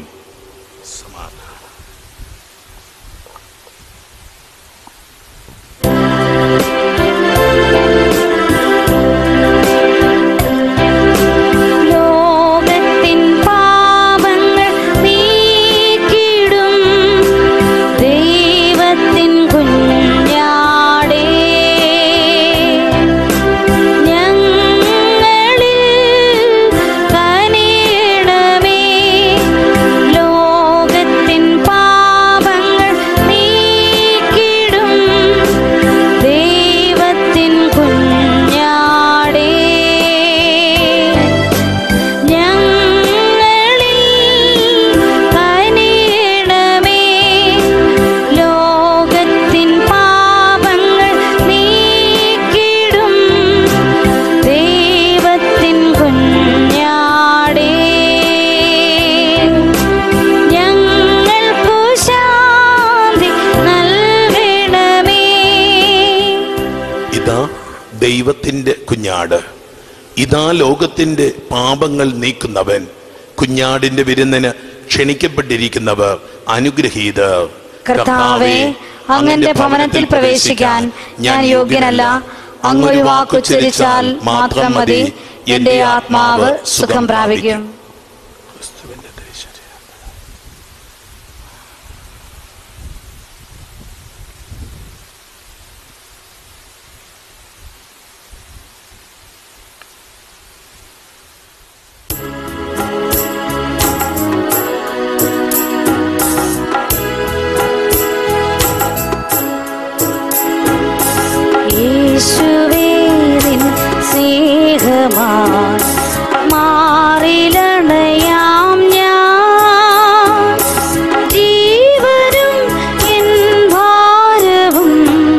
ലോകത്തിൻ പാപങ്ങൾ നീക്കിടും ദൈവത്തിൻ കുഞ്ഞാടേ ഞങ്ങളിൽ കനിയണമേ ലോകത്തിൻ പാപങ്ങൾ നീക്കിടും ദൈവത്തിൻ കുഞ്ഞാടേ ഞങ്ങളിൽ കനിയണമേ ലോകത്തിൻ പാപങ്ങൾ നീക്കിടും ദൈവത്തിൻ കുഞ്ഞാടേ ഞങ്ങൾക്കു ശാന്തി നൽകണമേ ഇതാ ദൈവത്തിന്റെ കുഞ്ഞാട് ഇതാ ലോകത്തിന്റെ പാപങ്ങൾ നീക്കുന്നവൻ കുഞ്ഞാടിന്റെ വിരുന്നിന് ക്ഷണിക്കപ്പെട്ടിരിക്കുന്നവർ അനുഗ്രഹീതർ കർത്താവേ അങ്ങന്റെ ഭവനത്തിൽ പ്രവേശിക്കാൻ ഞാൻ യോഗ്യനല്ല അങ്ങൊരു വാക്കുച്ചരിച്ചാൽ മാത്രം മതി എന്റെ ആത്മാവ് സുഖം പ്രാപിക്കും ക്രിസ്തുവിന്റെ ദേശം. യേശുവേ നിൻ സ്നേഹമായി മാറിലണയാം ഞാൻ ജീവനും എൻ ഭാരവും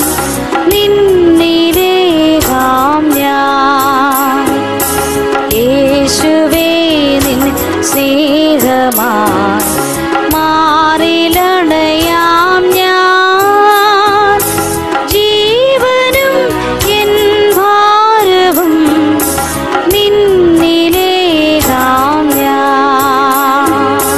നിന്നിലേകാം ഞാൻ യേശുവേ നിൻ സ്നേഹമായി മാറിലണയാം ഞാൻ ജീവനും എൻ ഭാരവും നിന്നിലേകാം ഞാൻ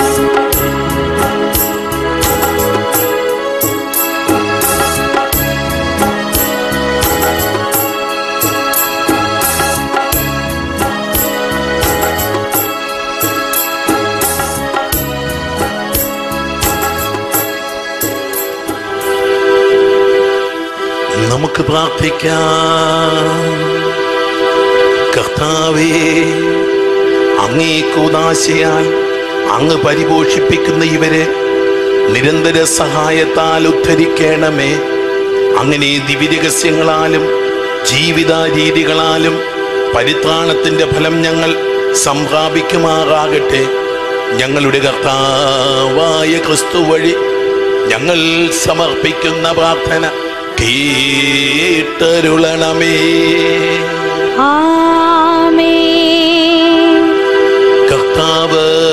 നമുക്ക് പ്രാർത്ഥിക്കാം കർത്താവേ അങ്ങേ കൂതാശയാൽ അങ്ങ് പരിപോഷിപ്പിക്കുന്ന ഇവരെ നിരന്തര സഹായത്താൽ ഉദ്ധരിക്കണമേ അങ്ങനെ ദിവ്യരഹസ്യങ്ങളാലും ജീവിത രീതികളാലും പരിത്രാണത്തിന്റെ ഫലം ഞങ്ങൾ സംപ്രാപിക്കുമാറാകട്ടെ ഞങ്ങളുടെ കർത്താവായ ക്രിസ്തു വഴി ഞങ്ങൾ സമർപ്പിക്കുന്ന പ്രാർത്ഥന കേട്ടരുളണമേ ആമേൻ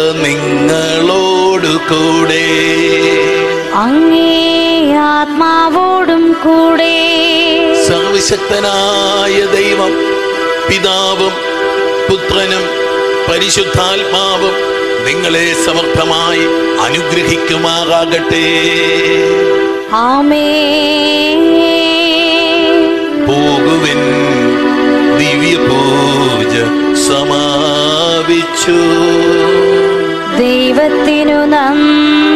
നിങ്ങളോടു കൂടെ അങ്ങേ ആത്മാവോടും കൂടെ സർവശക്തനായ ദൈവം പിതാവും പുത്രനും പരിശുദ്ധാത്മാവും നിങ്ങളെ സമർത്ഥമായി അനുഗ്രഹിക്കുമാറാകട്ടെ ആമേ പോകുവിൻ ദിവ്യ പൂജ സമാപിച്ചു ദൈവത്തിനു നന്ദി